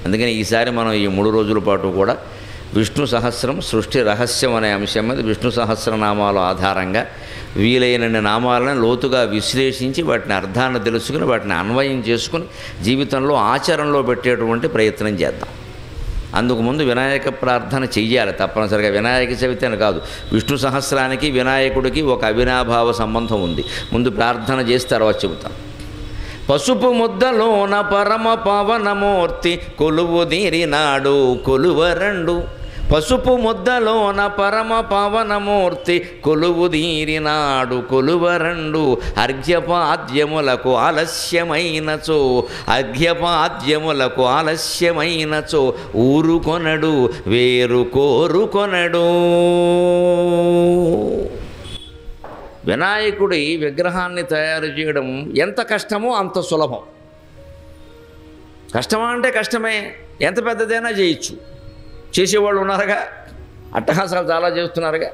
అందుకని ఈసారి మనం ఈ మూడు రోజుల పాటు కూడా విష్ణు సహస్రం సృష్టి రహస్యం అనే అంశం మీద విష్ణు సహస్రనామాల ఆధారంగా వీలైనన్ని నామాలను లోతుగా విశ్లేషించి వాటిని అర్థాన్ని తెలుసుకుని వాటిని అన్వయం చేసుకుని జీవితంలో ఆచరణలో పెట్టేటువంటి ప్రయత్నం చేద్దాం అందుకు ముందు వినాయక ప్రార్థన చెయ్యాలి తప్పనిసరిగా వినాయక చవితి అని కాదు విష్ణు సహస్రానికి వినాయకుడికి ఒక అవినాభావ సంబంధం ఉంది ముందు ప్రార్థన చేసి తర్వాత చెబుతాం పసుపు ముద్దలోన పరమ పవనమూర్తి కొలువు తీరినాడు కొలువరండు పసుపు ముద్దలోన పరమ పవనమూర్తి కొలువు తీరినాడు కొలువరండు అర్ఘ్యపాద్యములకు ఆలస్యమైనచో అర్ఘ్యపాద్యములకు ఆలస్యమైనచో ఊరుకొనడు వేరు కోరుకొనడు వినాయకుడి విగ్రహాన్ని తయారు చేయడం ఎంత కష్టమో అంత సులభం కష్టమా అంటే కష్టమే ఎంత పెద్దదైనా చేయొచ్చు చేసేవాళ్ళు ఉన్నారుగా అట్టహాసాలు చాలా చేస్తున్నారుగా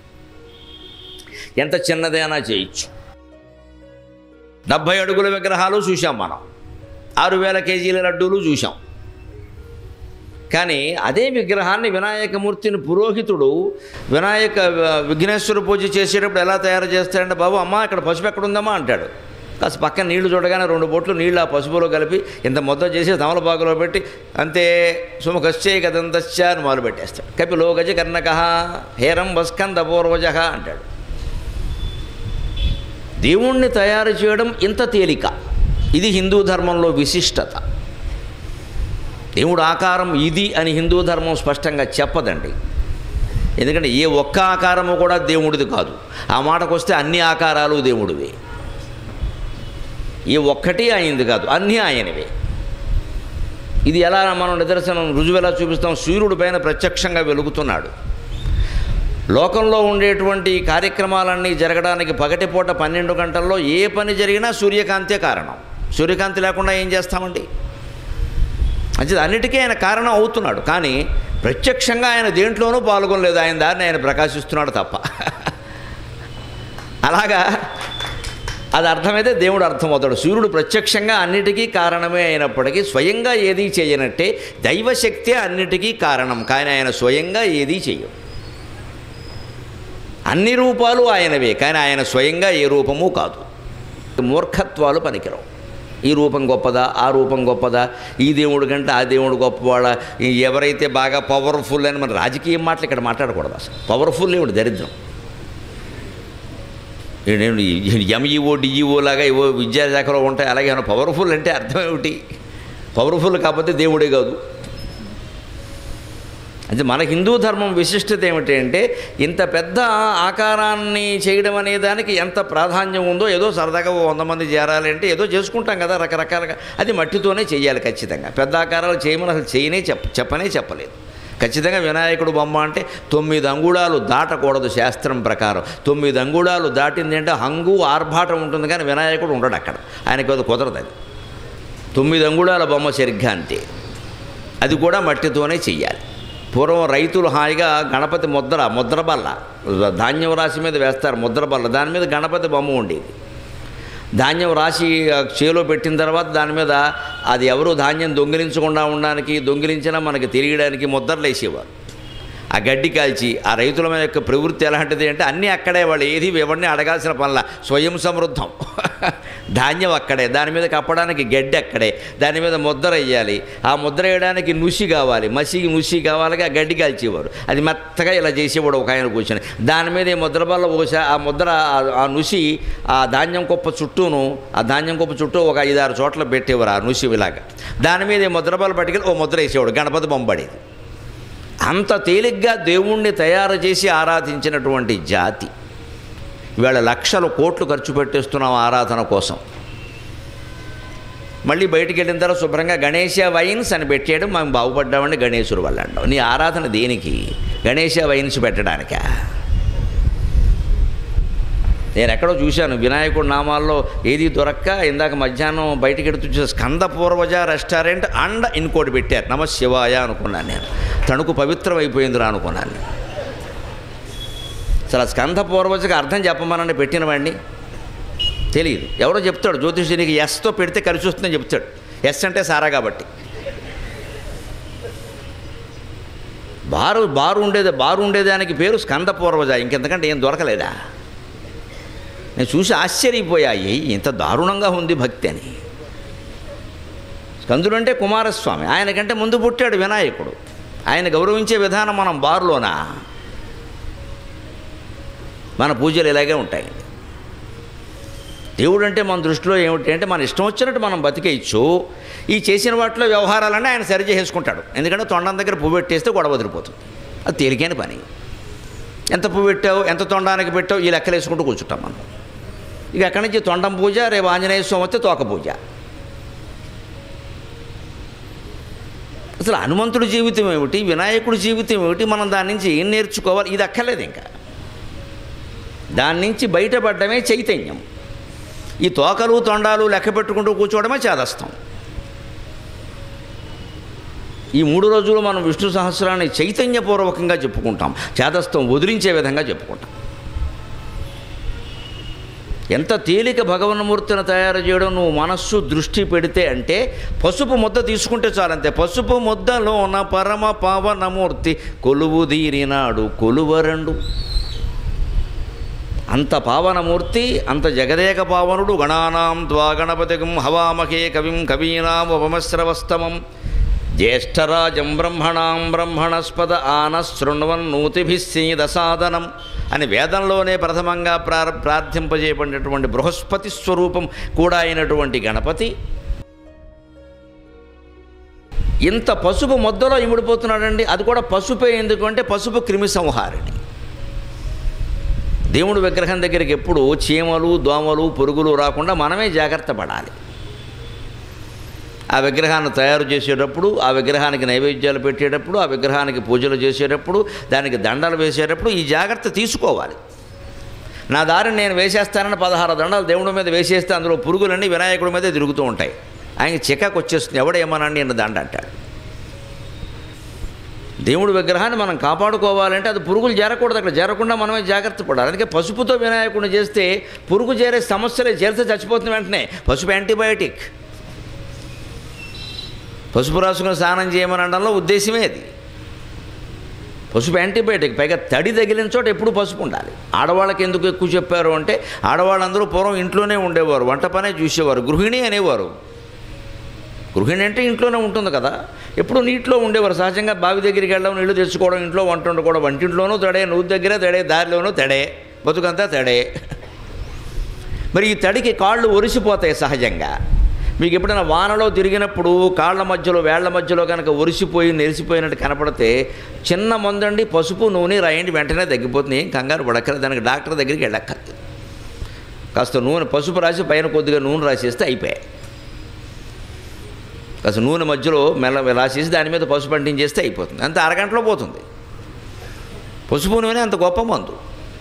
ఎంత చిన్నదైనా చేయొచ్చు డెబ్భై అడుగుల విగ్రహాలు చూసాం మనం ఆరు వేల కేజీల లడ్డూలు చూసాం కానీ అదే విగ్రహాన్ని వినాయకమూర్తిని పురోహితుడు వినాయక విఘ్నేశ్వర పూజ చేసేటప్పుడు ఎలా తయారు చేస్తాడంటే బాబు అమ్మ ఇక్కడ పసుపు ఎక్కడ ఉందమ్మా అంటాడు కాస్త పక్కన నీళ్లు చూడగానే రెండు బొట్లు నీళ్ళు ఆ పసుపులో కలిపి ఇంత ముద్ద చేసి తమలపాకులో పెట్టి అంతే సుముఖశ్చే కదంతశ్చ అని మొదలు పెట్టేస్తాడు కపిలో గజ కర్ణక హేరం వస్కంద పూర్వజ అంటాడు దేవుణ్ణి తయారు చేయడం ఇంత తేలిక ఇది హిందూ ధర్మంలో విశిష్టత దేవుడు ఆకారం ఇది అని హిందూ ధర్మం స్పష్టంగా చెప్పదండి ఎందుకంటే ఏ ఒక్క ఆకారము కూడా దేవుడిది కాదు ఆ మాటకు వస్తే అన్ని ఆకారాలు దేవుడివే ఏ ఒక్కటి ఆయనది కాదు అన్నీ ఆయనవే ఇది ఎలా మనం నిదర్శనం రుజువు ఎలా చూపిస్తాం సూర్యుడి పైన ప్రత్యక్షంగా వెలుగుతున్నాడు లోకంలో ఉండేటువంటి కార్యక్రమాలన్నీ జరగడానికి పగటిపూట పన్నెండు గంటల్లో ఏ పని జరిగినా సూర్యకాంతే కారణం సూర్యకాంతి లేకుండా ఏం చేస్తామండి అంటే అన్నిటికీ ఆయన కారణం అవుతున్నాడు కానీ ప్రత్యక్షంగా ఆయన దేంట్లోనూ పాల్గొనలేదు ఆయన దారిని ఆయన ప్రకాశిస్తున్నాడు తప్ప అలాగా అది అర్థమైతే దేవుడు అర్థమవుతాడు సూర్యుడు ప్రత్యక్షంగా అన్నిటికీ కారణమే అయినప్పటికీ స్వయంగా ఏదీ చేయనట్టే దైవశక్తే అన్నిటికీ కారణం కానీ ఆయన స్వయంగా ఏదీ చేయడు అన్ని రూపాలు ఆయనవే కానీ ఆయన స్వయంగా ఏ రూపము కాదు మూర్ఖత్వాలు పనికిరావు ఈ రూపం గొప్పదా ఆ రూపం గొప్పదా ఈ దేవుడు కంటే ఆ దేవుడు గొప్పవాడా ఈ ఎవరైతే బాగా పవర్ఫుల్ అని మన రాజకీయ మాటలు ఇక్కడ మాట్లాడకూడదు అసలు పవర్ఫుల్ ఏమిటి దరిద్రం నేను ఎంఈఓ డిఈఓ లాగా ఏవో విద్యాశాఖలో ఉంటాయి అలాగే ఏమైనా పవర్ఫుల్ అంటే అర్థం ఏమిటి పవర్ఫుల్ కాకపోతే దేవుడే కాదు అంటే మన హిందూ ధర్మం విశిష్టత ఏమిటి అంటే ఇంత పెద్ద ఆకారాన్ని చేయడం అనే దానికి ఎంత ప్రాధాన్యం ఉందో ఏదో సరదాగా ఓ వంద మంది చేరాలి అంటే ఏదో చేసుకుంటాం కదా రకరకాలుగా అది మట్టితోనే చేయాలి ఖచ్చితంగా పెద్ద ఆకారాలు చేయమని అసలు చేయనే చెప్ప చెప్పనే చెప్పలేదు ఖచ్చితంగా వినాయకుడు బొమ్మ అంటే తొమ్మిది అంగుళాలు దాటకూడదు శాస్త్రం ప్రకారం తొమ్మిది అంగుళాలు దాటింది అంటే హంగు ఆర్భాటం ఉంటుంది కానీ వినాయకుడు ఉండడు అక్కడ ఆయనకి అది కుదరదు అది తొమ్మిది అంగుళాల బొమ్మ సరిగ్గా అంతే అది కూడా మట్టితోనే చెయ్యాలి పూర్వం రైతులు హాయిగా గణపతి ముద్ర ముద్ర బల్ల ధాన్యం రాశి మీద వేస్తారు ముద్ర బల్ల దాని మీద గణపతి బొమ్మ ఉండేది ధాన్యం రాసి ఆ, చేలో పెట్టిన తర్వాత దాని మీద అది ఎవరు ధాన్యం దొంగిలించకుండా ఉండడానికి దొంగిలించినా మనకి తెలియడానికి ముద్రలు వేసేవారు ఆ గడ్డి కాల్చి ఆ రైతుల మీద యొక్క ప్రవృత్తి ఎలాంటిది అంటే అన్నీ అక్కడే వాళ్ళు ఏది ఎవరిని అడగాల్సిన పనుల స్వయం సమృద్ధం ధాన్యం అక్కడే దాని మీద కప్పడానికి గడ్డి అక్కడే దాని మీద ముద్ర వేయాలి ఆ ముద్ర వేయడానికి నుసి కావాలి మసికి నుసి కావాలి ఆ గడ్డి కాల్చేవారు అది మెత్తగా ఇలా చేసేవాడు ఒక ఆయన కూర్చొని దాని మీద ఈ ముద్ర బల్ల పోసా ఆ ముద్ర ఆ- ఆ నుసి ఆ ధాన్యం కుప్ప చుట్టూను ఆ ధాన్యం కుప్ప చుట్టూ ఒక ఐదారు చోట్ల పెట్టేవారు ఆ నుసి ఇలాగా దాని మీద ఈ ముద్ర బల్ల పట్టుకెళ్ళి ఓ ముద్ర వేసేవాడు గణపతి బొమ్మడేది అంత తేలిగ్గా దేవుణ్ణి తయారు చేసి ఆరాధించినటువంటి జాతి ఇవాళ లక్షల కోట్లు ఖర్చు పెట్టేస్తున్నాం ఆరాధన కోసం మళ్ళీ బయటికి వెళ్ళిన తర్వాత శుభ్రంగా గణేష వైన్స్ అని పెట్టేయడం మేము బాగుపడ్డామండి గణేశుడు వల్ల అంటాం నీ ఆరాధన దేనికి గణేష వైన్స్ పెట్టడానికా నేను ఎక్కడో చూశాను వినాయకుడి నామాల్లో ఏది దొరక్క ఇందాక మధ్యాహ్నం బయటికి ఎడుతూ చూసా స్కంద పూర్వజ రెస్టారెంట్ అండ్ ఇంకోటి పెట్టారు నమ శివాయ అనుకున్నాను నేను తణుకు పవిత్రం అయిపోయిందిరా అనుకున్నాను నేను. అసలు ఆ స్కంద పూర్వజకి అర్థం చెప్పమనండి పెట్టిన వాడిని తెలియదు ఎవరో చెప్తాడు జ్యోతిష్యునికి ఎస్తో పెడితే కలిసి వస్తుందని చెప్తాడు ఎస్ అంటే సారా కాబట్టి బారు బారు ఉండేది బారు ఉండేదానికి పేరు స్కంద పూర్వజ ఇంకెంతకంటే ఏం దొరకలేదా నేను చూసి ఆశ్చర్యపోయాయి ఇంత దారుణంగా ఉంది భక్తి అని స్కందుడు అంటే కుమారస్వామి ఆయనకంటే ముందు పుట్టాడు వినాయకుడు ఆయన గౌరవించే విధానం మనం బారులోనా మన పూజలు ఇలాగే ఉంటాయి దేవుడు అంటే మన దృష్టిలో ఏమిటి అంటే మన ఇష్టం వచ్చినట్టు మనం బతికేయచ్చు ఈ చేసిన వాటిలో వ్యవహారాలన్నీ ఆయన సరి చేసుకుంటాడు ఎందుకంటే తొండం దగ్గర పువ్వు పెట్టేస్తే గొడవ వదిలిపోతుంది అది తేలికైన పని ఎంత పువ్వు పెట్టావు ఎంత తొండానికి పెట్టావు ఈ లెక్కలు వేసుకుంటూ కూర్చుంటాం మనం ఇక అక్కడి నుంచి తొండం పూజ రేపు ఆంజనేయ స్వామి వస్తే తోక పూజ అసలు హనుమంతుడి జీవితం ఏమిటి వినాయకుడి జీవితం ఏమిటి మనం దాని నుంచి ఏం నేర్చుకోవాలి ఇది అక్కర్లేదు ఇంకా దాని నుంచి బయటపడడమే చైతన్యం ఈ తోకలు తొండాలు లెక్క పెట్టుకుంటూ కూర్చోవడమే చేదస్తాం ఈ మూడు రోజులు మనం విష్ణు సహస్రాన్ని చైతన్యపూర్వకంగా చెప్పుకుంటాం చేదస్థం వదిలించే విధంగా చెప్పుకుంటాం ఎంత తేలిక భగవన్మూర్తిని తయారు చేయడం నువ్వు మనస్సు దృష్టి పెడితే అంటే పసుపు ముద్ద తీసుకుంటే చాలంతే పసుపు ముద్దలో ఉన్న పరమ పావనమూర్తి కొలువు తీరినాడు కొలువరండు అంత పావనమూర్తి అంత జగదేక పావనుడు గణానాం ద్వాగణపతికం హవామహే కవిం కవీనాం ఉపమశ్రవస్తమం జ్యేష్ఠరాజం బ్రహ్మణాం బ్రహ్మణస్పద ఆన శృణ్వన్నూతిభిస్సీదసాదనం అని వేదంలోనే ప్రథమంగా ప్రార్ ప్రార్థింపజేయబడినటువంటి బృహస్పతి స్వరూపం కూడా అయినటువంటి గణపతి ఇంత పసుపు మొద్దలో ఇమిడిపోతున్నాడండి అది కూడా పసుపే ఎందుకంటే పసుపు క్రిమి సంహారిణి దేవుడు విగ్రహం దగ్గరికి ఎప్పుడు చీమలు దోమలు పురుగులు రాకుండా మనమే జాగ్రత్త పడాలి ఆ విగ్రహాన్ని తయారు చేసేటప్పుడు ఆ విగ్రహానికి నైవేద్యాలు పెట్టేటప్పుడు ఆ విగ్రహానికి పూజలు చేసేటప్పుడు దానికి దండలు వేసేటప్పుడు ఈ జాగ్రత్త తీసుకోవాలి నా దారిని నేను వేసేస్తానని పదహారు దండలు దేవుడి మీద వేసేస్తే అందులో పురుగులన్నీ వినాయకుడి మీదే తిరుగుతూ ఉంటాయి ఆయనకి చికాకు వచ్చేస్తుంది ఎవడేమనండి అన్న దండ అంటాడు దేవుడి విగ్రహాన్ని మనం కాపాడుకోవాలంటే అది పురుగులు చేరకూడదు అక్కడ చేరకుండా మనమే జాగ్రత్త పడాలి అందుకే పసుపుతో వినాయకుడిని చేస్తే పురుగు చేరే సమస్యలే చేరితే చచ్చిపోతుంది వెంటనే పసుపు యాంటీబయాటిక్ పసుపు రాసుకుని స్నానం చేయమని అనడంలో ఉద్దేశమే అది పసుపు యాంటీబయాటిక్ పైగా తడి తగిలిన చోట ఎప్పుడు పసుపు ఉండాలి ఆడవాళ్ళకి ఎందుకు ఎక్కువ చెప్పారు అంటే ఆడవాళ్ళందరూ పూర్వం ఇంట్లోనే ఉండేవారు వంట పనే చూసేవారు గృహిణి అనేవారు గృహిణి అంటే ఇంట్లోనే ఉంటుంది కదా ఎప్పుడు నీటిలో ఉండేవారు సహజంగా బావి దగ్గరికి వెళ్ళడం నీళ్లు తెచ్చుకోవడం ఇంట్లో వంట వండుకోవడం వంటింట్లోనూ తడే నువ్వు దగ్గరే తడే దారిలోనూ తడే బతుకంతా తడే మరి ఈ తడికి కాళ్ళు ఒరిసిపోతాయి సహజంగా మీకు ఎప్పుడైనా వానలో తిరిగినప్పుడు కాళ్ళ మధ్యలో వేళ్ల మధ్యలో కనుక ఒరిసిపోయి నెరిసిపోయినట్టు కనపడితే చిన్న మందండి పసుపు నూనె రాయండి వెంటనే తగ్గిపోతుంది ఏం కంగారు పడక్కర్లేదు దానికి డాక్టర్ దగ్గరికి వెళ్ళక్కర్లేదు కాస్త నూనె పసుపు రాసి పైన కొద్దిగా నూనె రాసేస్తే అయిపోయాయి కాస్త నూనె మధ్యలో మెల్ల రాసేసి దాని మీద పసుపు అంటించేస్తే అయిపోతుంది అంత అరగంటలో పోతుంది పసుపు నూనె అంత గొప్ప మందు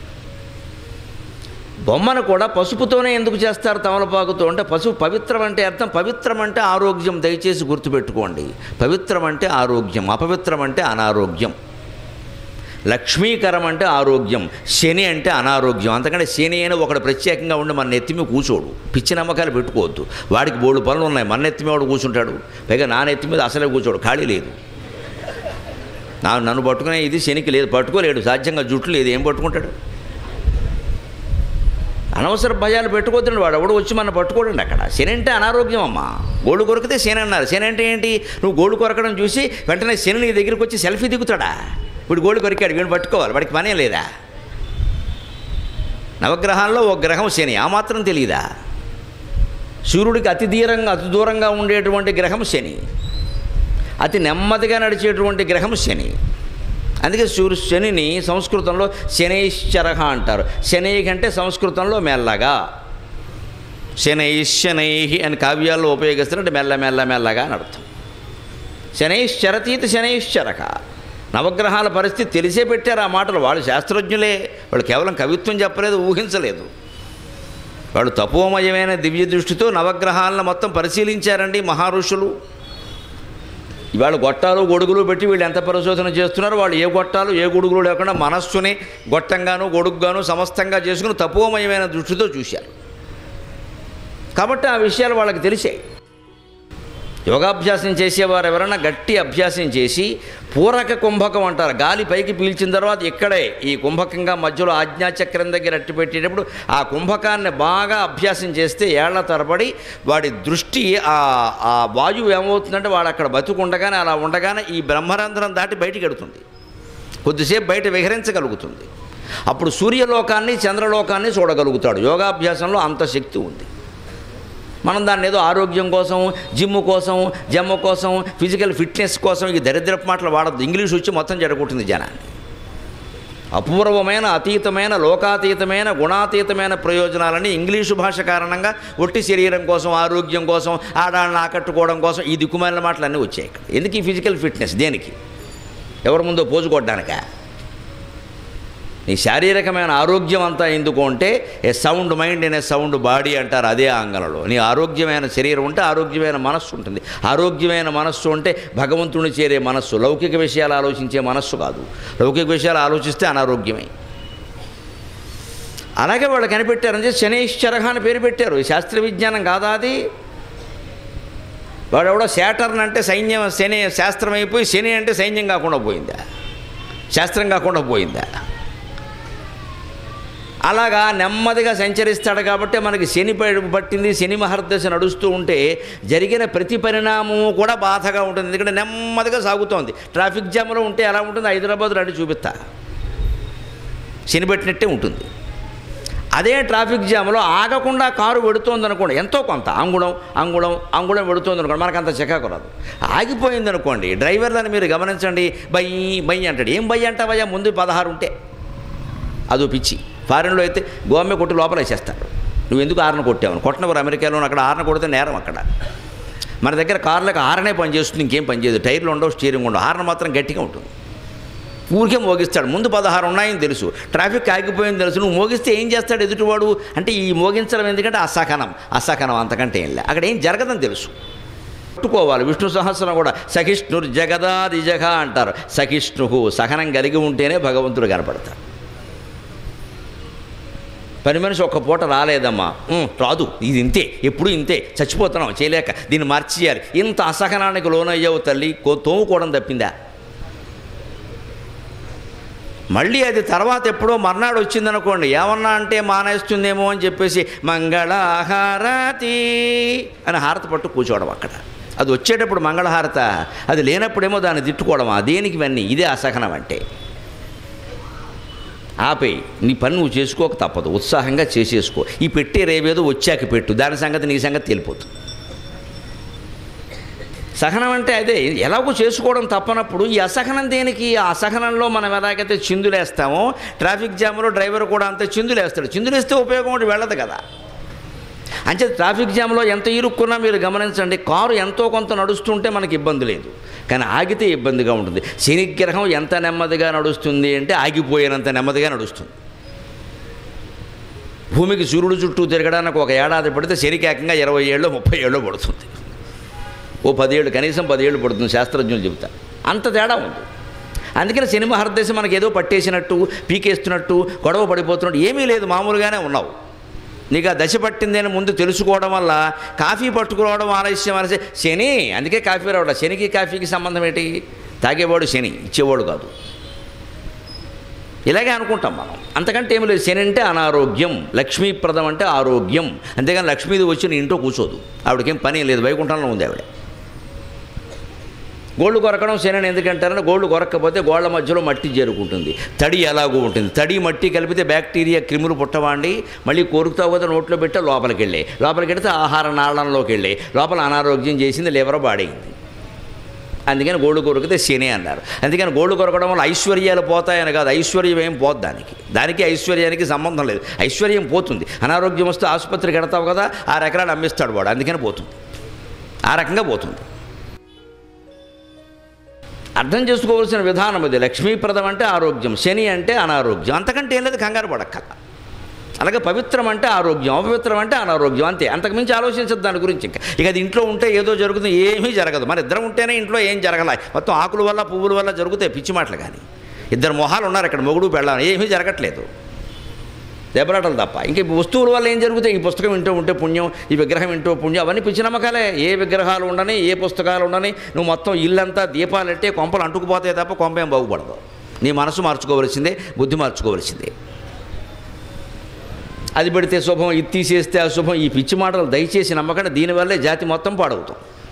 బొమ్మను కూడా పసుపుతోనే ఎందుకు చేస్తారు తమలపాకుతో అంటే పసుపు పవిత్రం అంటే అర్థం పవిత్రం అంటే ఆరోగ్యం దయచేసి గుర్తుపెట్టుకోండి పవిత్రం అంటే ఆరోగ్యం అపవిత్రం అంటే అనారోగ్యం లక్ష్మీకరం అంటే ఆరోగ్యం శని అంటే అనారోగ్యం అంతకంటే శని అయినా ఒకడు ప్రత్యేకంగా ఉండి మన నెత్తిమి కూర్చోడు పిచ్చి నమ్మకాలు పెట్టుకోవద్దు వాడికి బోడు పనులు ఉన్నాయి మన నెత్తిమి వాడు కూర్చుంటాడు పైగా నా నెత్తి మీద అసలే కూర్చోడు ఖాళీ లేదు నా నన్ను పట్టుకునే ఇది శనికి లేదు పట్టుకోలేడు సాధ్యంగా జుట్టు లేదు ఏం పట్టుకుంటాడు అనవసర భయాలు పెట్టుకోవద్దండి వాడు ఎవడు వచ్చి మన పట్టుకోడండి అక్కడ శని అంటే అనారోగ్యం అమ్మా గోళ్ళు కొరికితే శని అన్నారు శని అంటే ఏంటి నువ్వు గోళ్ళు కొరకడం చూసి వెంటనే శని నీ దగ్గరికి వచ్చి సెల్ఫీ దిగుతాడా ఇప్పుడు గోళ్ళు కొరికాడు వీడిని పట్టుకోవాలి వాడికి పనే లేదా నవగ్రహాల్లో ఒక గ్రహం శని ఆ మాత్రం తెలియదా సూర్యుడికి అతి దూరంగా అతి దూరంగా ఉండేటువంటి గ్రహం శని అతి నెమ్మదిగా నడిచేటువంటి గ్రహం శని అందుకే సూర్య శనిని సంస్కృతంలో శనైశ్చరహ అంటారు శనై కంటే సంస్కృతంలో మెల్లగా శనై శనై అని కావ్యాల్లో ఉపయోగిస్తున్నట్టు మెల్ల మెల్ల మెల్లగా అని అర్థం శనైశ్చరతీత శనైశ్చరక నవగ్రహాల పరిస్థితి తెలిసే పెట్టారు ఆ మాటలు వాళ్ళు శాస్త్రజ్ఞులే వాళ్ళు కేవలం కవిత్వం చెప్పలేదు ఊహించలేదు వాళ్ళు తపోమయమైన దివ్య దృష్టితో నవగ్రహాలను మొత్తం పరిశీలించారండి మహారుషులు ఇవాళ గొట్టాలు గొడుగులు పెట్టి వీళ్ళు ఎంత పరిశోధన చేస్తున్నారు వాళ్ళు ఏ గొట్టాలు ఏ గొడుగులు లేకుండా మనస్సుని గొట్టంగాను గొడుగ్గాను సమస్తంగా చేసుకుని తపోమయమైన దృష్టితో చూశారు కాబట్టి ఆ విషయాలు వాళ్ళకి తెలిసాయి యోగాభ్యాసం చేసేవారు ఎవరైనా గట్టి అభ్యాసం చేసి పూరక కుంభకం అంటారు గాలి పైకి పీల్చిన తర్వాత ఇక్కడే ఈ కుంభకంగా మధ్యలో ఆజ్ఞాచక్రం దగ్గర అట్టి పెట్టేటప్పుడు ఆ కుంభకాన్ని బాగా అభ్యాసం చేస్తే ఏళ్ల తరబడి వాడి దృష్టి ఆ ఆ వాయువు ఏమవుతుందంటే వాడు అక్కడ బతుకుండగానే అలా ఉండగానే ఈ బ్రహ్మరంధ్రం దాటి బయటికి ఎడుతుంది కొద్దిసేపు బయట విహరించగలుగుతుంది అప్పుడు సూర్యలోకాన్ని చంద్రలోకాన్ని చూడగలుగుతాడు యోగాభ్యాసంలో అంత శక్తి ఉంది మనం దాన్ని ఏదో ఆరోగ్యం కోసం జిమ్ కోసం జమ్మ కోసం ఫిజికల్ ఫిట్నెస్ కోసం ఈ దరిద్రపు మాటలు వాడద్దు ఇంగ్లీష్ వచ్చి మొత్తం జరగొట్టింది జనాన్ని అపూర్వమైన అతీతమైన లోకాతీతమైన గుణాతీతమైన ప్రయోజనాలని ఇంగ్లీషు భాష కారణంగా ఒట్టి శరీరం కోసం ఆరోగ్యం కోసం ఆడాళ్ళని ఆకట్టుకోవడం కోసం ఈ దిక్కుమాలిన మాటలన్నీ వచ్చాయి ఇక్కడ ఎందుకు ఈ ఫిజికల్ ఫిట్నెస్ దేనికి ఎవరి ముందో పోజు కొట్టడానికా నీ శారీరకమైన ఆరోగ్యం అంతా ఎందుకు అంటే ఏ సౌండ్ మైండ్ అనే సౌండ్ బాడీ అంటారు అదే ఆంగలలో నీ ఆరోగ్యమైన శరీరం ఉంటే ఆరోగ్యమైన మనస్సు ఉంటుంది ఆరోగ్యమైన మనస్సు అంటే భగవంతుని చేరే మనస్సు లౌకిక విషయాలు ఆలోచించే మనస్సు కాదు లౌకిక విషయాలు ఆలోచిస్తే అనారోగ్యమే అలాగే వాళ్ళు కనిపెట్టారని చెప్పి శనైశ్చరహ అని పేరు పెట్టారు ఈ శాస్త్ర విజ్ఞానం కాదా అది వాడు ఎవడో శాటర్న్ అంటే సైన్యం శని శాస్త్రం అయిపోయి శని అంటే సైన్యం కాకుండా పోయిందా శాస్త్రం కాకుండా పోయిందా అలాగా నెమ్మదిగా సంచరిస్తాడు కాబట్టి మనకి శని ప- పట్టింది శని మహర్దశ నడుస్తూ ఉంటే జరిగిన ప్రతి పరిణామము కూడా బాధగా ఉంటుంది ఎందుకంటే నెమ్మదిగా సాగుతోంది ట్రాఫిక్ జామ్లో ఉంటే ఎలా ఉంటుంది హైదరాబాద్ రండి చూపిస్తా శని పెట్టినట్టే ఉంటుంది అదే ట్రాఫిక్ జామ్లో ఆగకుండా కారు వెడుతోంది అనుకోండి ఎంతో కొంత అంగుళం అంగుళం అంగుళం వెడుతోంది అనుకోండి మనకు అంత చికాకు రాదు ఆగిపోయింది అనుకోండి డ్రైవర్లను మీరు గమనించండి బై బై అంటాడు ఏం బై అంటావయ్యా ముందు పదహారు ఉంటే అదో పిచ్చి ఫారెన్లో అయితే గోమె కొట్టి లోపల వేసేస్తారు నువ్వు ఎందుకు ఆరన కొట్టావు కొట్టినవారు అమెరికాలో అక్కడ ఆరన కొడితే నేరం అక్కడ మన దగ్గర కార్లకు ఆరనే పని చేస్తుంది ఇంకేం పని చేయదు టైర్లు ఉండవు స్టీరింగ్ ఉండవు హార్న్ మాత్రం గట్టిగా ఉంటుంది ఊరికే మోగిస్తాడు ముందు పదహారు ఉన్నాయని తెలుసు ట్రాఫిక్ ఆగిపోయింది తెలుసు నువ్వు మోగిస్తే ఏం చేస్తాడు ఎదుటివాడు అంటే ఈ మోగించడం ఎందుకంటే అసహనం అసహనం అంతకంటే ఏం లే అక్కడ ఏం జరగదని తెలుసు పట్టుకోవాలి విష్ణు సహస్రం కూడా సహిష్ణుర్ జగదాది జగ అంటారు సహిష్ణు సహనం కలిగి ఉంటేనే భగవంతుడు కనపడతాడు పని మనిషి ఒక్క పూట రాలేదమ్మా ఉం, రాదు ఇది ఇంతే ఎప్పుడు ఇంతే చచ్చిపోతున్నాం చేయలేక దీన్ని మార్చేయాలి ఇంత అసహనానికి లోనయ్యావు తల్లి కో తోముకోవడం తప్పిందా మళ్ళీ అది తర్వాత ఎప్పుడో మర్నాడు వచ్చిందనుకోండి ఏమన్నా అంటే మానేస్తుందేమో అని చెప్పేసి మంగళహారతి అని హారతి పట్టు కూర్చోవడం అక్కడ అది వచ్చేటప్పుడు మంగళహారత అది లేనప్పుడేమో దాన్ని తిట్టుకోవడమా దేనికి ఇవన్నీ ఇదే అసహనం అంటే ఆపేయి నీ పని నువ్వు చేసుకోక తప్పదు ఉత్సాహంగా చేసేసుకో ఈ పెట్టే రేవేదో వచ్చాక పెట్టు దాని సంగతి నీ సంగతి తెలిపోతుంది సహనం అంటే అదే ఎలాగో చేసుకోవడం తప్పనప్పుడు ఈ అసహనం దేనికి ఆ అసహనంలో మనం ఎలాగైతే చిందులేస్తామో ట్రాఫిక్ జామ్లో డ్రైవర్ కూడా అంతే చిందులేస్తాడు చిందులేస్తే ఉపయోగం ఒకటి వెళ్ళదు కదా అంటే ట్రాఫిక్ జామ్లో ఎంత ఇరుక్కున్నా మీరు గమనించండి కారు ఎంతో కొంత నడుస్తుంటే మనకి ఇబ్బంది లేదు కానీ ఆగితే ఇబ్బందిగా ఉంటుంది శనిగ్రహం ఎంత నెమ్మదిగా నడుస్తుంది అంటే ఆగిపోయినంత నెమ్మదిగా నడుస్తుంది భూమికి సూర్యుడు చుట్టూ తిరగడానికి ఒక ఏడాది పడితే శనికి ఏకంగా ఇరవై ఏళ్ళు ముప్పై ఏళ్ళు పడుతుంది ఓ పదేళ్ళు కనీసం పదేళ్ళు పడుతుంది శాస్త్రజ్ఞులు చెబుతా అంత తేడా ఉంది అందుకని సినిమా హరదేశం మనకి ఏదో పట్టేసినట్టు పీకేస్తున్నట్టు గొడవ పడిపోతున్నట్టు ఏమీ లేదు మామూలుగానే ఉన్నావు నీకు ఆ దశ పట్టింది అని ముందు తెలుసుకోవడం వల్ల కాఫీ పట్టుకోవడం ఆలస్యం అనేసి శని అందుకే కాఫీ రావడం శనికి కాఫీకి సంబంధం ఏంటి తాగేవాడు శని ఇచ్చేవాడు కాదు ఇలాగే అనుకుంటాం మనం అంతకంటే ఏమి లేదు శని అంటే అనారోగ్యం లక్ష్మీప్రదం అంటే ఆరోగ్యం అంతేగాని లక్ష్మీది వచ్చి నీ ఇంట్లో కూర్చోదు ఆవిడకేం పని లేదు వైకుంఠంలో ఉంది ఆవిడ గోళ్ళు కొరకడం శని ఎందుకంటారంటే గోళ్ళు కొరక్కపోతే గోళ్ళ మధ్యలో మట్టి చేరుకుంటుంది తడి ఎలాగూ ఉంటుంది తడి మట్టి కలిపితే బ్యాక్టీరియా క్రిములు పుట్టవాండి మళ్ళీ కోరుకుతావు కదా నోట్లో పెట్టే లోపలికి వెళ్ళే లోపలికి వెళితే ఆహార నాళంలోకి వెళ్ళే లోపల అనారోగ్యం చేసింది లివర్ బాడైంది అందుకని గోళ్ళు కొరికితే శని అన్నారు అందుకని గోళ్ళు కొరకడం వల్ల ఐశ్వర్యాలు పోతాయని కాదు ఐశ్వర్యం ఏం పోదు దానికి దానికి ఐశ్వర్యానికి సంబంధం లేదు ఐశ్వర్యం పోతుంది అనారోగ్యం వస్తే ఆసుపత్రికి వెడతావు కదా ఆరు ఎకరాలు అమ్మిస్తాడు వాడు అందుకని పోతుంది ఆ రకంగా పోతుంది అర్థం చేసుకోవాల్సిన విధానం ఇది లక్ష్మీప్రదం అంటే ఆరోగ్యం శని అంటే అనారోగ్యం అంతకంటే ఏం లేదు కంగారు పడక్కల అలాగే పవిత్రం అంటే ఆరోగ్యం అపవిత్రం అంటే అనారోగ్యం అంతే అంతకుమించి ఆలోచించదు దాని గురించి ఇంకా ఇక అది ఇంట్లో ఉంటే ఏదో జరుగుతుంది ఏమీ జరగదు మన ఇద్దరం ఉంటేనే ఇంట్లో ఏం జరగలే మొత్తం ఆకుల వల్ల పువ్వుల వల్ల జరుగుతాయి పిచ్చి మాటలు కానీ ఇద్దరు మొహాలు ఉన్నారు ఇక్కడ మొగుడు పెళ్ళాలి ఏమీ జరగట్లేదు దెబ్బలాటలు తప్ప ఇంక ఈ వస్తువుల వల్ల ఏం జరుగుతాయి ఈ పుస్తకం వింటూ ఉంటే పుణ్యం ఈ విగ్రహం వింటూ పుణ్యం అవన్నీ పిచ్చి నమ్మకాలే ఏ విగ్రహాలు ఉండని ఏ పుస్తకాలు ఉండని నువ్వు మొత్తం ఇల్లంతా దీపాలెట్టే కొంపలు అంటుకుపోతాయి తప్ప కొంప ఏం బాగుపడదు నీ మనసు మార్చుకోవలసిందే బుద్ధి మార్చుకోవలసిందే అది పెడితే శుభం ఇది తీసేస్తే అశుభం ఈ పిచ్చి మాటలు దయచేసి నమ్మకండి దీనివల్లే జాతి మొత్తం పాడవుతాం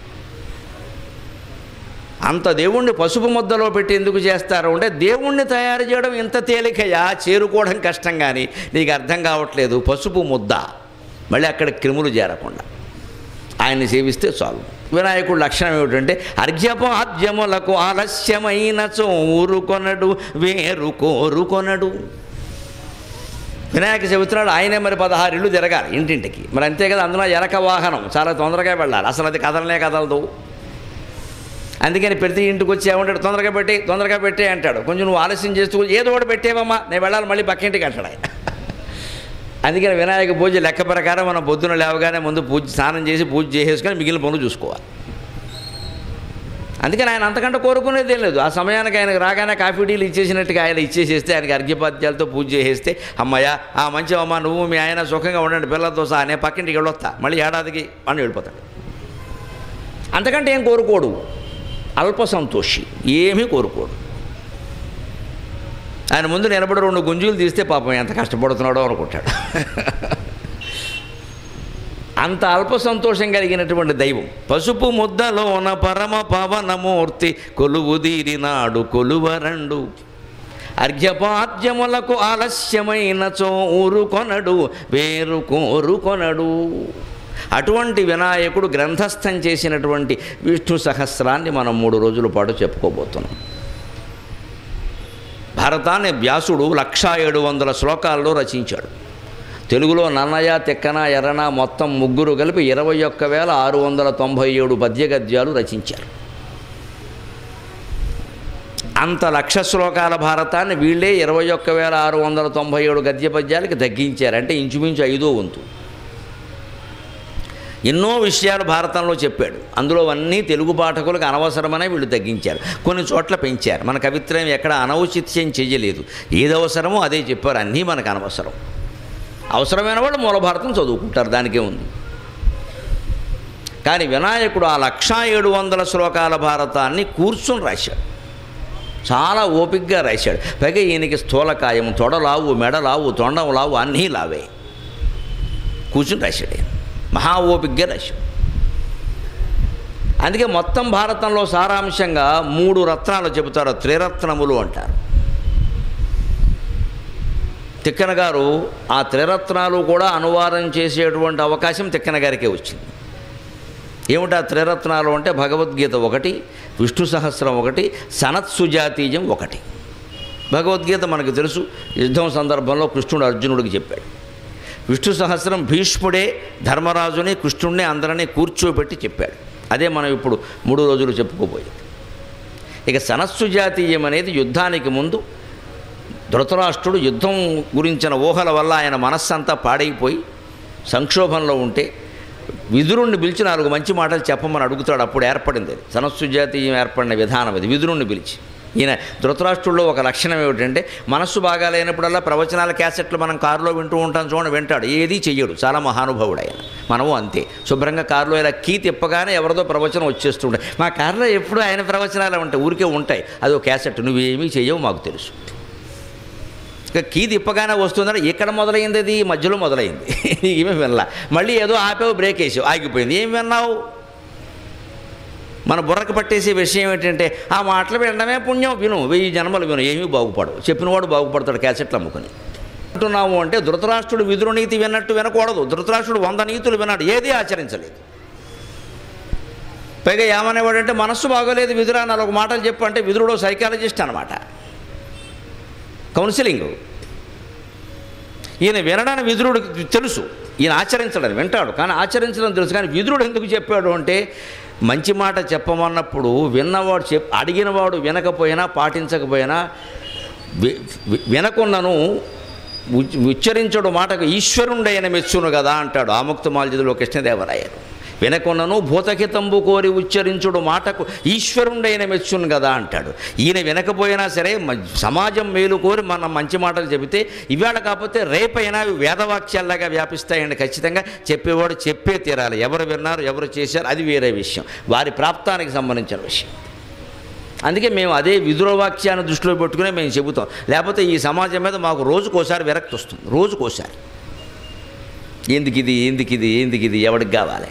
అంత దేవుణ్ణి పసుపు ముద్దలో పెట్టి ఎందుకు చేస్తారు అంటే దేవుణ్ణి తయారు చేయడం ఇంత తేలికయా చేరుకోవడం కష్టం కానీ నీకు అర్థం కావట్లేదు పసుపు ముద్ద మళ్ళీ అక్కడ క్రిములు చేరకుండా ఆయన్ని సేవిస్తే చాలు వినాయకుడు లక్షణం ఏమిటంటే అర్ఘ్యపాద్యములకు ఆలస్యమైన ఊరుకొనడు వేరు కోరుకొనడు వినాయక చవితి నాడు ఆయనే మరి పదహారు ఇళ్ళు తిరగాలి ఇంటింటికి మరి అంతే కదా అందులో ఎలక వాహనం చాలా తొందరగా వెళ్ళాలి అసలు అది కదలనే కదలదు అందుకని ప్రతి ఇంటికి వచ్చి ఏమంటాడు తొందరగా పెట్టి తొందరగా పెట్టే అంటాడు కొంచెం నువ్వు ఆలస్యం చేస్తూ ఏదో ఒకటి పెట్టేవమ్మా నేను వెళ్ళాలి మళ్ళీ పక్కింటికి అంటాడు ఆయన అందుకని వినాయక పూజ లెక్క ప్రకారం మనం పొద్దున లేవగానే ముందు పూజ స్నానం చేసి పూజ చేసేసుకొని మిగిలిన పనులు చూసుకోవాలి అందుకని ఆయన అంతకంటే కోరుకునేది ఏం లేదు ఆ సమయానికి ఆయనకు రాగానే కాఫీ టీలు ఇచ్చేసినట్టుగా ఆయన ఇచ్చేసేస్తే ఆయనకి అర్ఘ్యపాద్యాలతో పూజ చేసేస్తే అమ్మయ్య ఆ మంచి అమ్మ నువ్వు మీ ఆయన సుఖంగా ఉండండి పిల్లలతో సహా నేను పక్కింటికి వెళ్ళొస్తా మళ్ళీ ఏడాదికి అని వెళ్ళిపోతాడు అంతకంటే ఏం కోరుకోడు అల్ప సంతోషి ఏమీ కోరుకోడు ఆయన ముందు నిలబడి రెండు గుంజులు తీస్తే పాపం ఎంత కష్టపడుతున్నాడో అనుకుంటాడు అంత అల్ప సంతోషం కలిగినటువంటి దైవం పసుపు ముద్దలోన పరమ పవనమూర్తి కొలువుదీరినాడు కొలువరండు అర్ఘ్యపాద్యములకు ఆలస్యమైన చో ఊరుకొనడు వేరు కోరుకొనడు అటువంటి వినాయకుడు గ్రంథస్థం చేసినటువంటి విష్ణు సహస్రాన్ని మనం మూడు రోజుల పాటు చెప్పుకోబోతున్నాం భారతాన్ని వ్యాసుడు లక్షా ఏడు వందల శ్లోకాల్లో రచించాడు తెలుగులో నన్నయ తెక్కన ఎర్రన మొత్తం ముగ్గురు కలిపి ఇరవై ఒక్క వేల ఆరు వందల తొంభై ఏడు పద్య గద్యాలు రచించారు అంత లక్ష శ్లోకాల భారతాన్ని వీళ్ళే ఇరవై ఒక్క వేల ఆరు వందల తొంభై ఏడు గద్య పద్యాలకి తగ్గించారు అంటే ఇంచుమించు ఐదో వంతు ఎన్నో విషయాలు భారతంలో చెప్పాడు అందులో అన్నీ తెలుగు పాఠకులకు అనవసరమనే వీళ్ళు తగ్గించారు కొన్ని చోట్ల పెంచారు మన కవిత్రం ఎక్కడ అనౌచిత్యం చెయ్యలేదు ఏది అవసరమో అదే చెప్పారు అన్నీ మనకు అనవసరం అవసరమైన వాళ్ళు మూల భారతం చదువుకుంటారు దానికే ఉంది కానీ వినాయకుడు ఆ లక్షా ఏడు వందల శ్లోకాల భారతాన్ని కూర్చుని రాశాడు చాలా ఓపిగ్గా రాశాడు పైగా ఈయనకి స్థూలకాయం తొడలావు మెడలావు తొండం లావు అన్నీ లావే కూర్చుని రాశాడు ఆయన మహా ఓపిగ్గా రాశాడు అందుకే మొత్తం భారతంలో సారాంశంగా మూడు రత్నాలు చెబుతారు త్రిరత్నములు అంటారు తిక్కన గారు ఆ త్రిరత్నాలు కూడా అనువాదం చేసేటువంటి అవకాశం తిక్కన గారికే వచ్చింది ఏమిటి ఆ త్రిరత్నాలు అంటే భగవద్గీత ఒకటి విష్ణు సహస్రం ఒకటి సనత్సుజాతీయం ఒకటి భగవద్గీత మనకు తెలుసు యుద్ధం సందర్భంలో కృష్ణుడు అర్జునుడికి చెప్పాడు విష్ణు సహస్రం భీష్ముడే ధర్మరాజుని కృష్ణుడిని అందరినీ కూర్చోబెట్టి చెప్పాడు అదే మనం ఇప్పుడు మూడు రోజులు చెప్పుకోబోయేది ఇక సనస్సు జాతీయం అనేది యుద్ధానికి ముందు ధృతరాష్ట్రుడు యుద్ధం గురించిన ఊహల వల్ల ఆయన మనస్సంతా పాడైపోయి సంక్షోభంలో ఉంటే విదురుణ్ణి పిలిచి నాలుగు మంచి మాటలు చెప్పమని అడుగుతాడు అప్పుడు ఏర్పడింది అది సనస్సు జాతీయం ఏర్పడిన విధానం అది విదురుణ్ణి పిలిచి ఈయన ధృతరాష్ట్రుల్లో ఒక లక్షణం ఏమిటంటే మనస్సు బాగా లేనప్పుడల్లా ప్రవచనాల క్యాసెట్లు మనం కారులో వింటూ ఉంటాం చూడండి వింటాడు ఏదీ చెయ్యడు చాలా మహానుభావుడు ఆయన మనము అంతే శుభ్రంగా కారులో ఇలా కీ తిప్పగానే ఎవరిదో ప్రవచనం వచ్చేస్తుండే మా కారులో ఎప్పుడు ఆయన ప్రవచనాలు ఉంటాయి ఊరికే ఉంటాయి అదో క్యాసెట్ నువ్వేమీ చెయ్యవు మాకు తెలుసు ఇక కీ తిప్పగానే వస్తుందని ఇక్కడ మొదలైంది అది మధ్యలో మొదలైంది ఏమీ వినలా మళ్ళీ ఏదో ఆపావు బ్రేక్ వేసావు ఆగిపోయింది ఏం విన్నావు మన బుర్రకు పట్టేసే విషయం ఏంటంటే ఆ మాటలు వినడమే పుణ్యం విను వెయ్యి జన్మలు విను ఏమీ బాగుపడవు చెప్పినవాడు బాగుపడతాడు క్యాసెట్లు అమ్ముకొని అంటున్నాము అంటే ధృతరాష్ట్రుడు విదురు నీతి విన్నట్టు వినకూడదు ధృతరాష్ట్రుడు వంద నీతులు విన్నాడు ఏదీ ఆచరించలేదు పైగా ఏమనేవాడంటే మనస్సు బాగోలేదు విదురా నాలుగు మాటలు చెప్పు అంటే విదురుడు సైకాలజిస్ట్ అనమాట కౌన్సిలింగ్ ఈయన వినడానికి విదురుడికి తెలుసు ఈయన ఆచరించడం వింటాడు కానీ ఆచరించడం తెలుసు కానీ విదురుడు ఎందుకు చెప్పాడు అంటే మంచి మాట చెప్పమన్నప్పుడు విన్నవాడు చెప్ అడిగినవాడు వినకపోయినా పాటించకపోయినా వి- వి- వినకున్నను ఉచ్- ఉచ్చరించడు మాటకు ఈశ్వరుండైన మెచ్చును కదా అంటాడు ఆముక్త మాల్యదులో కృష్ణదేవరాయలు వినకొనను భూతహితంబు కోరి ఉచ్చరించుడు మాటకు ఈశ్వరుండైన మెచ్చును కదా అంటాడు ఈయన వినకపోయినా సరే మ- సమాజం మేలు కోరి మనం మంచి మాటలు చెబితే ఇవాళ కాకపోతే రేపైనా అవి వేదవాక్యాల్లాగా వ్యాపిస్తాయండి ఖచ్చితంగా చెప్పేవాడు చెప్పే తీరాలి ఎవరు విన్నారు ఎవరు చేశారు అది వేరే విషయం వారి ప్రాప్తానికి సంబంధించిన విషయం అందుకే మేము అదే విదురవాక్యాన్ని దృష్టిలో పెట్టుకునే మేము చెబుతాం లేకపోతే ఈ సమాజం మీద మాకు రోజుకోసారి విరక్తి వస్తుంది రోజుకోసారి ఎందుకు ఇది ఎందుకు ఇది ఎందుకు ఇది ఎవడికి కావాలి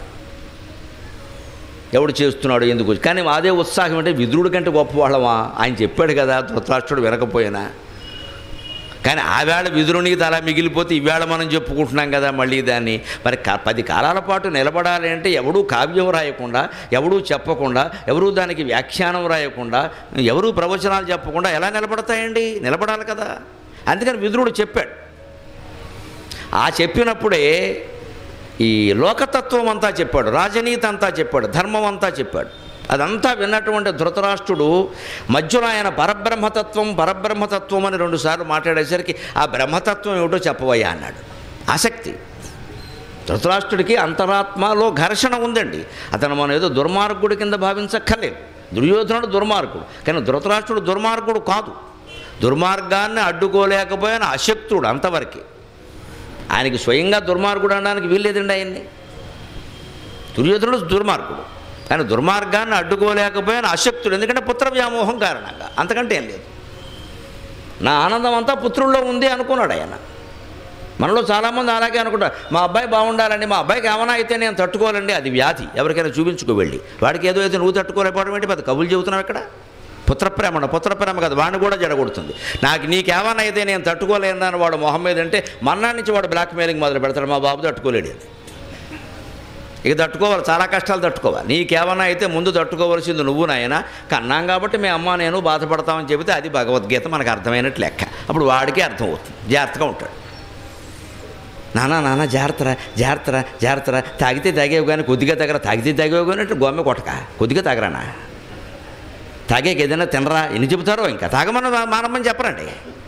ఎవడు చేస్తున్నాడు ఎందుకు కానీ అదే ఉత్సాహం అంటే విదురుడి కంటే గొప్పవాళ్ళమా ఆయన చెప్పాడు కదా ధృతరాష్ట్రుడు వినకపోయినా కానీ ఆ వేళ విదురునికి తల మిగిలిపోతే ఈవేళ మనం చెప్పుకుంటున్నాం కదా మళ్ళీ దాన్ని మరి కా- పది కాలాల పాటు నిలబడాలి అంటే ఎవడూ కావ్యం రాయకుండా ఎవడూ చెప్పకుండా ఎవరూ దానికి వ్యాఖ్యానం రాయకుండా ఎవరూ ప్రవచనాలు చెప్పకుండా ఎలా నిలబడతాయండి నిలబడాలి కదా అందుకని విదురుడు చెప్పాడు ఆ చెప్పినప్పుడే ఈ లోకతత్వం అంతా చెప్పాడు రాజనీతి అంతా చెప్పాడు ధర్మం అంతా చెప్పాడు అదంతా విన్నటువంటి ధృతరాష్ట్రుడు మధ్యలో ఆయన పరబ్రహ్మతత్వం పరబ్రహ్మతత్వం అని రెండుసార్లు మాట్లాడేసరికి ఆ బ్రహ్మతత్వం ఏమిటో చెప్పవయ్యా అన్నాడు ఆసక్తి ధృతరాష్ట్రుడికి అంతరాత్మలో ఘర్షణ ఉందండి అతను మనం ఏదో దుర్మార్గుడి కింద భావించక్కర్లేదు దుర్యోధనుడు దుర్మార్గుడు కానీ ధృతరాష్ట్రుడు దుర్మార్గుడు కాదు దుర్మార్గాన్ని అడ్డుకోలేకపోయిన అశక్తుడు అంతవరకే ఆయనకి స్వయంగా దుర్మార్గుడు అనడానికి వీల్లేదండి ఆయన్ని దుర్యోధనుడు దుర్మార్గుడు కానీ దుర్మార్గాన్ని అడ్డుకోలేకపోయిన అశక్తుడు ఎందుకంటే పుత్ర వ్యామోహం కారణంగా అంతకంటే ఏం లేదు నా ఆనందం అంతా పుత్రుల్లో ఉంది అనుకున్నాడు ఆయన మనలో చాలామంది అలాగే అనుకుంటారు మా అబ్బాయి బాగుండాలండి మా అబ్బాయికి ఏమైనా అయితే నేను తట్టుకోవాలండి అది వ్యాధి ఎవరికైనా చూపించుకో వెళ్ళి వాడికి ఏదో అయితే నువ్వు తట్టుకోలేకపోవడం ఏంటి పెద్ద కబులు చెబుతున్నావు ఇక్కడ పుత్రప్రేమ పుత్రప్రేమ కదా వాడిని కూడా జడగొడుతుంది నాకు నీకేమైనా అయితే నేను తట్టుకోలేదని వాడు మొహం మీద అంటే మన్నా నుంచి వాడు బ్లాక్ మెయిలింగ్ మొదలు పెడతాడు మా బాబు తట్టుకోలేడు అని. ఇక తట్టుకోవాలి చాలా కష్టాలు తట్టుకోవాలి నీకేమన్నా అయితే ముందు తట్టుకోవాల్సింది నువ్వు నాయన కన్నాం కాబట్టి మీ అమ్మ నేను బాధపడతామని చెబితే అది భగవద్గీత మనకు అర్థమైనట్టు లెక్క అప్పుడు వాడికి అర్థం అవుతుంది జాగ్రత్తగా ఉంటాడు నానా నాన్న జాగ్రత్తరా జాగ్రత్తరా జాగ్రత్తరా తాగితే తాగేవి కానీ కొద్దిగా తాగరా తాగితే తాగేవి కానీ అంటే గొమ్మె కొట్టక కొద్దిగా తాగరానా తాగేకి ఏదైనా తినరా ఎన్ని చెబుతారో ఇంకా తాగమని మానమని చెప్పరండి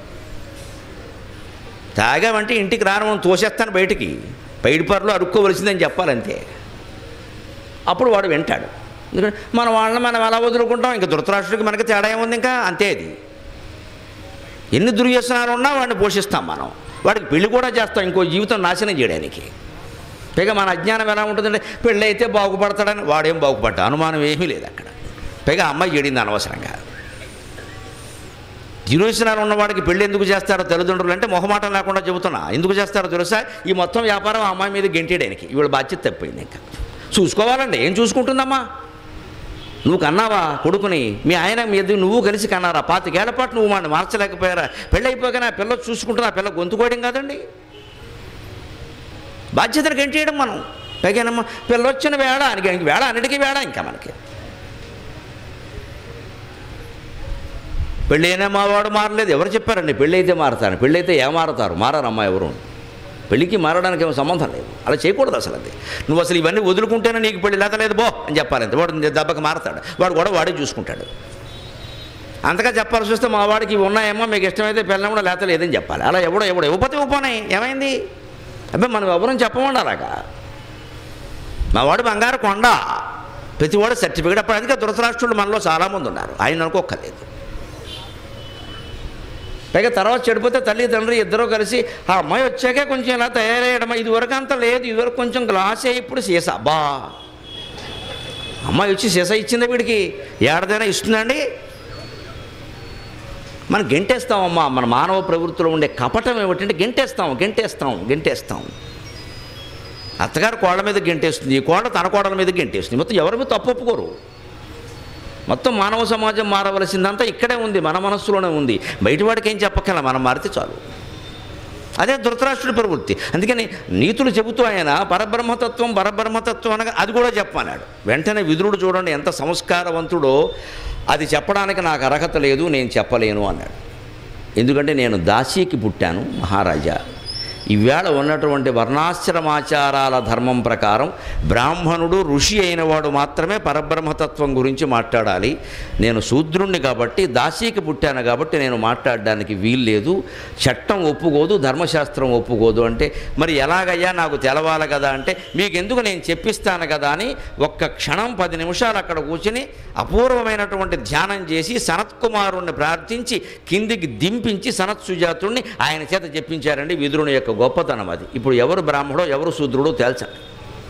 తాగామంటే ఇంటికి రాను తోసేస్తాను బయటికి పైడిపరలో అరుక్కోవలసిందని చెప్పాలంతే అప్పుడు వాడు వింటాడు ఎందుకంటే మన వాళ్ళని మనం ఎలా వదులుకుంటాం ఇంకా ధృతరాష్ట్రుడికి మనకి తేడా ఏముంది ఇంకా అంతే అది ఎన్ని దుర్వ్యసనాలు ఉన్నా వాడిని పోషిస్తాం మనం వాడికి పెళ్లి కూడా చేస్తాం ఇంకో జీవితం నాశనం చేయడానికి పైగా మన అజ్ఞానం ఎలా ఉంటుందంటే పెళ్ళి అయితే బాగుపడతాడని వాడేం బాగుపడ్డా అనుమానం ఏమీ లేదు అక్కడ పైగా అమ్మాయి చెడింది అనవసరంగా దుర్వ్యసనాలు ఉన్నవాడికి పెళ్ళి ఎందుకు చేస్తారో తల్లిదండ్రులు అంటే మొహమాటం లేకుండా చెబుతున్నా ఎందుకు చేస్తారో తెలుసా ఈ మొత్తం వ్యాపారం ఆ అమ్మాయి మీద గెంటేయడానికి ఇవాళ బాధ్యత తప్పింది ఇంకా చూసుకోవాలండి ఏం చూసుకుంటుందమ్మా నువ్వు కన్నావా కొడుకుని మీ ఆయన మీ ఇద్దరు నువ్వు కలిసి కన్నారా పాతికేళ్ల పాటు నువ్వు వాడిని మార్చలేకపోయారా పెళ్ళి అయిపోగానే ఆ పిల్ల చూసుకుంటున్నా ఆ పిల్ల గొంతుకోవడం కాదండి బాధ్యతను గంటేయడం మనం పైగానమ్మా పిల్ల వచ్చిన వేళ అని ఇంక వేళ అన్నిటికీ వేళ ఇంకా మనకి పెళ్ళి అయినా మా వాడు మారలేదు ఎవరు చెప్పారండి పెళ్ళి అయితే మారతాను పెళ్ళి అయితే ఏ మారతారు మారమ్మా ఎవరు పెళ్ళికి మారడానికి ఏమో సంబంధం లేదు అలా చేయకూడదు అసలు అది నువ్వు అసలు ఇవన్నీ వదులుకుంటేనే నీకు పెళ్ళి లేక లేదు బో అని చెప్పాలి అంతే వాడు దెబ్బకి మారతాడు వాడు కూడా వాడే చూసుకుంటాడు అంతగా చెప్పాల్సి వస్తే మా వాడికి ఇవి ఉన్నాయేమో మీకు ఇష్టమైతే పిల్లలు కూడా లేత లేదని చెప్పాలి అలా ఎవడో ఎవడో ఇవ్వకపోతే ఇవ్వపోనాయి ఏమైంది అబ్బాయి మనం ఎవరని చెప్పమండి అలాగా మా వాడు బంగారు కొండ ప్రతివాడు సర్టిఫికేట్ అప్పుడు అందుకే ధృతరాష్ట్రులు మనలో చాలామంది ఉన్నారు ఆయన అనుకోక్కర్లేదు పైగా తర్వాత చెడిపోతే తల్లి తండ్రి ఇద్దరూ కలిసి ఆ అమ్మాయి వచ్చాకే కొంచెం ఇలా తయారయ్యడమా ఇదివరకు అంత లేదు ఇదివరకు కొంచెం గ్లాసే ఇప్పుడు సీసా బా అమ్మాయి వచ్చి సీసా ఇచ్చిందా వీడికి ఏడాదైనా ఇస్తుందండి మనం గెంటేస్తామమ్మా మన మానవ ప్రవృత్తిలో ఉండే కపటం ఏమిటంటే గెంటేస్తాం గెంటేస్తాం గెంటేస్తాం అత్తగారు కోళ్ళ మీద గెంటేస్తుంది ఈ కోళ్ళ తన కోడల మీద గెంటేస్తుంది మొత్తం ఎవరి మీద తప్పు ఒప్పుకోరు మొత్తం మానవ సమాజం మారవలసిందంతా ఇక్కడే ఉంది మన మనస్సులోనే ఉంది బయటవాడికి ఏం చెప్పక్కల మనం మారితే చాలు అదే ధృతరాష్ట్రుడి ప్రవృత్తి అందుకని నీతులు చెబుతూ ఆయన పరబ్రహ్మతత్వం పరబ్రహ్మతత్వం అనగా అది కూడా చెప్పన్నాడు వెంటనే విదురుడు చూడండి ఎంత సంస్కారవంతుడో అది చెప్పడానికి నాకు అర్హత లేదు నేను చెప్పలేను అన్నాడు ఎందుకంటే నేను దాసీకి పుట్టాను మహారాజా ఈవేళ ఉన్నటువంటి వర్ణాశ్రమాచారాల ధర్మం ప్రకారం బ్రాహ్మణుడు ఋషి అయిన వాడు మాత్రమే పరబ్రహ్మతత్వం గురించి మాట్లాడాలి నేను శూద్రుణ్ణి కాబట్టి దాసీకి పుట్టాను కాబట్టి నేను మాట్లాడడానికి వీల్లేదు చట్టం ఒప్పుకోదు ధర్మశాస్త్రం ఒప్పుకోదు అంటే మరి ఎలాగయ్యా నాకు తెలవాలి కదా అంటే మీకు ఎందుకు నేను చెప్పిస్తాను కదా అని ఒక్క క్షణం పది నిమిషాలు అక్కడ కూర్చుని అపూర్వమైనటువంటి ధ్యానం చేసి సనత్కుమారుణ్ణి ప్రార్థించి కిందికి దింపించి సనత్ సుజాతుణ్ణి ఆయన చేత చెప్పించారండి విదురుని యొక్క గొప్పతనం అది ఇప్పుడు ఎవరు బ్రాహ్మడో ఎవరు శూద్రుడో తేల్చండి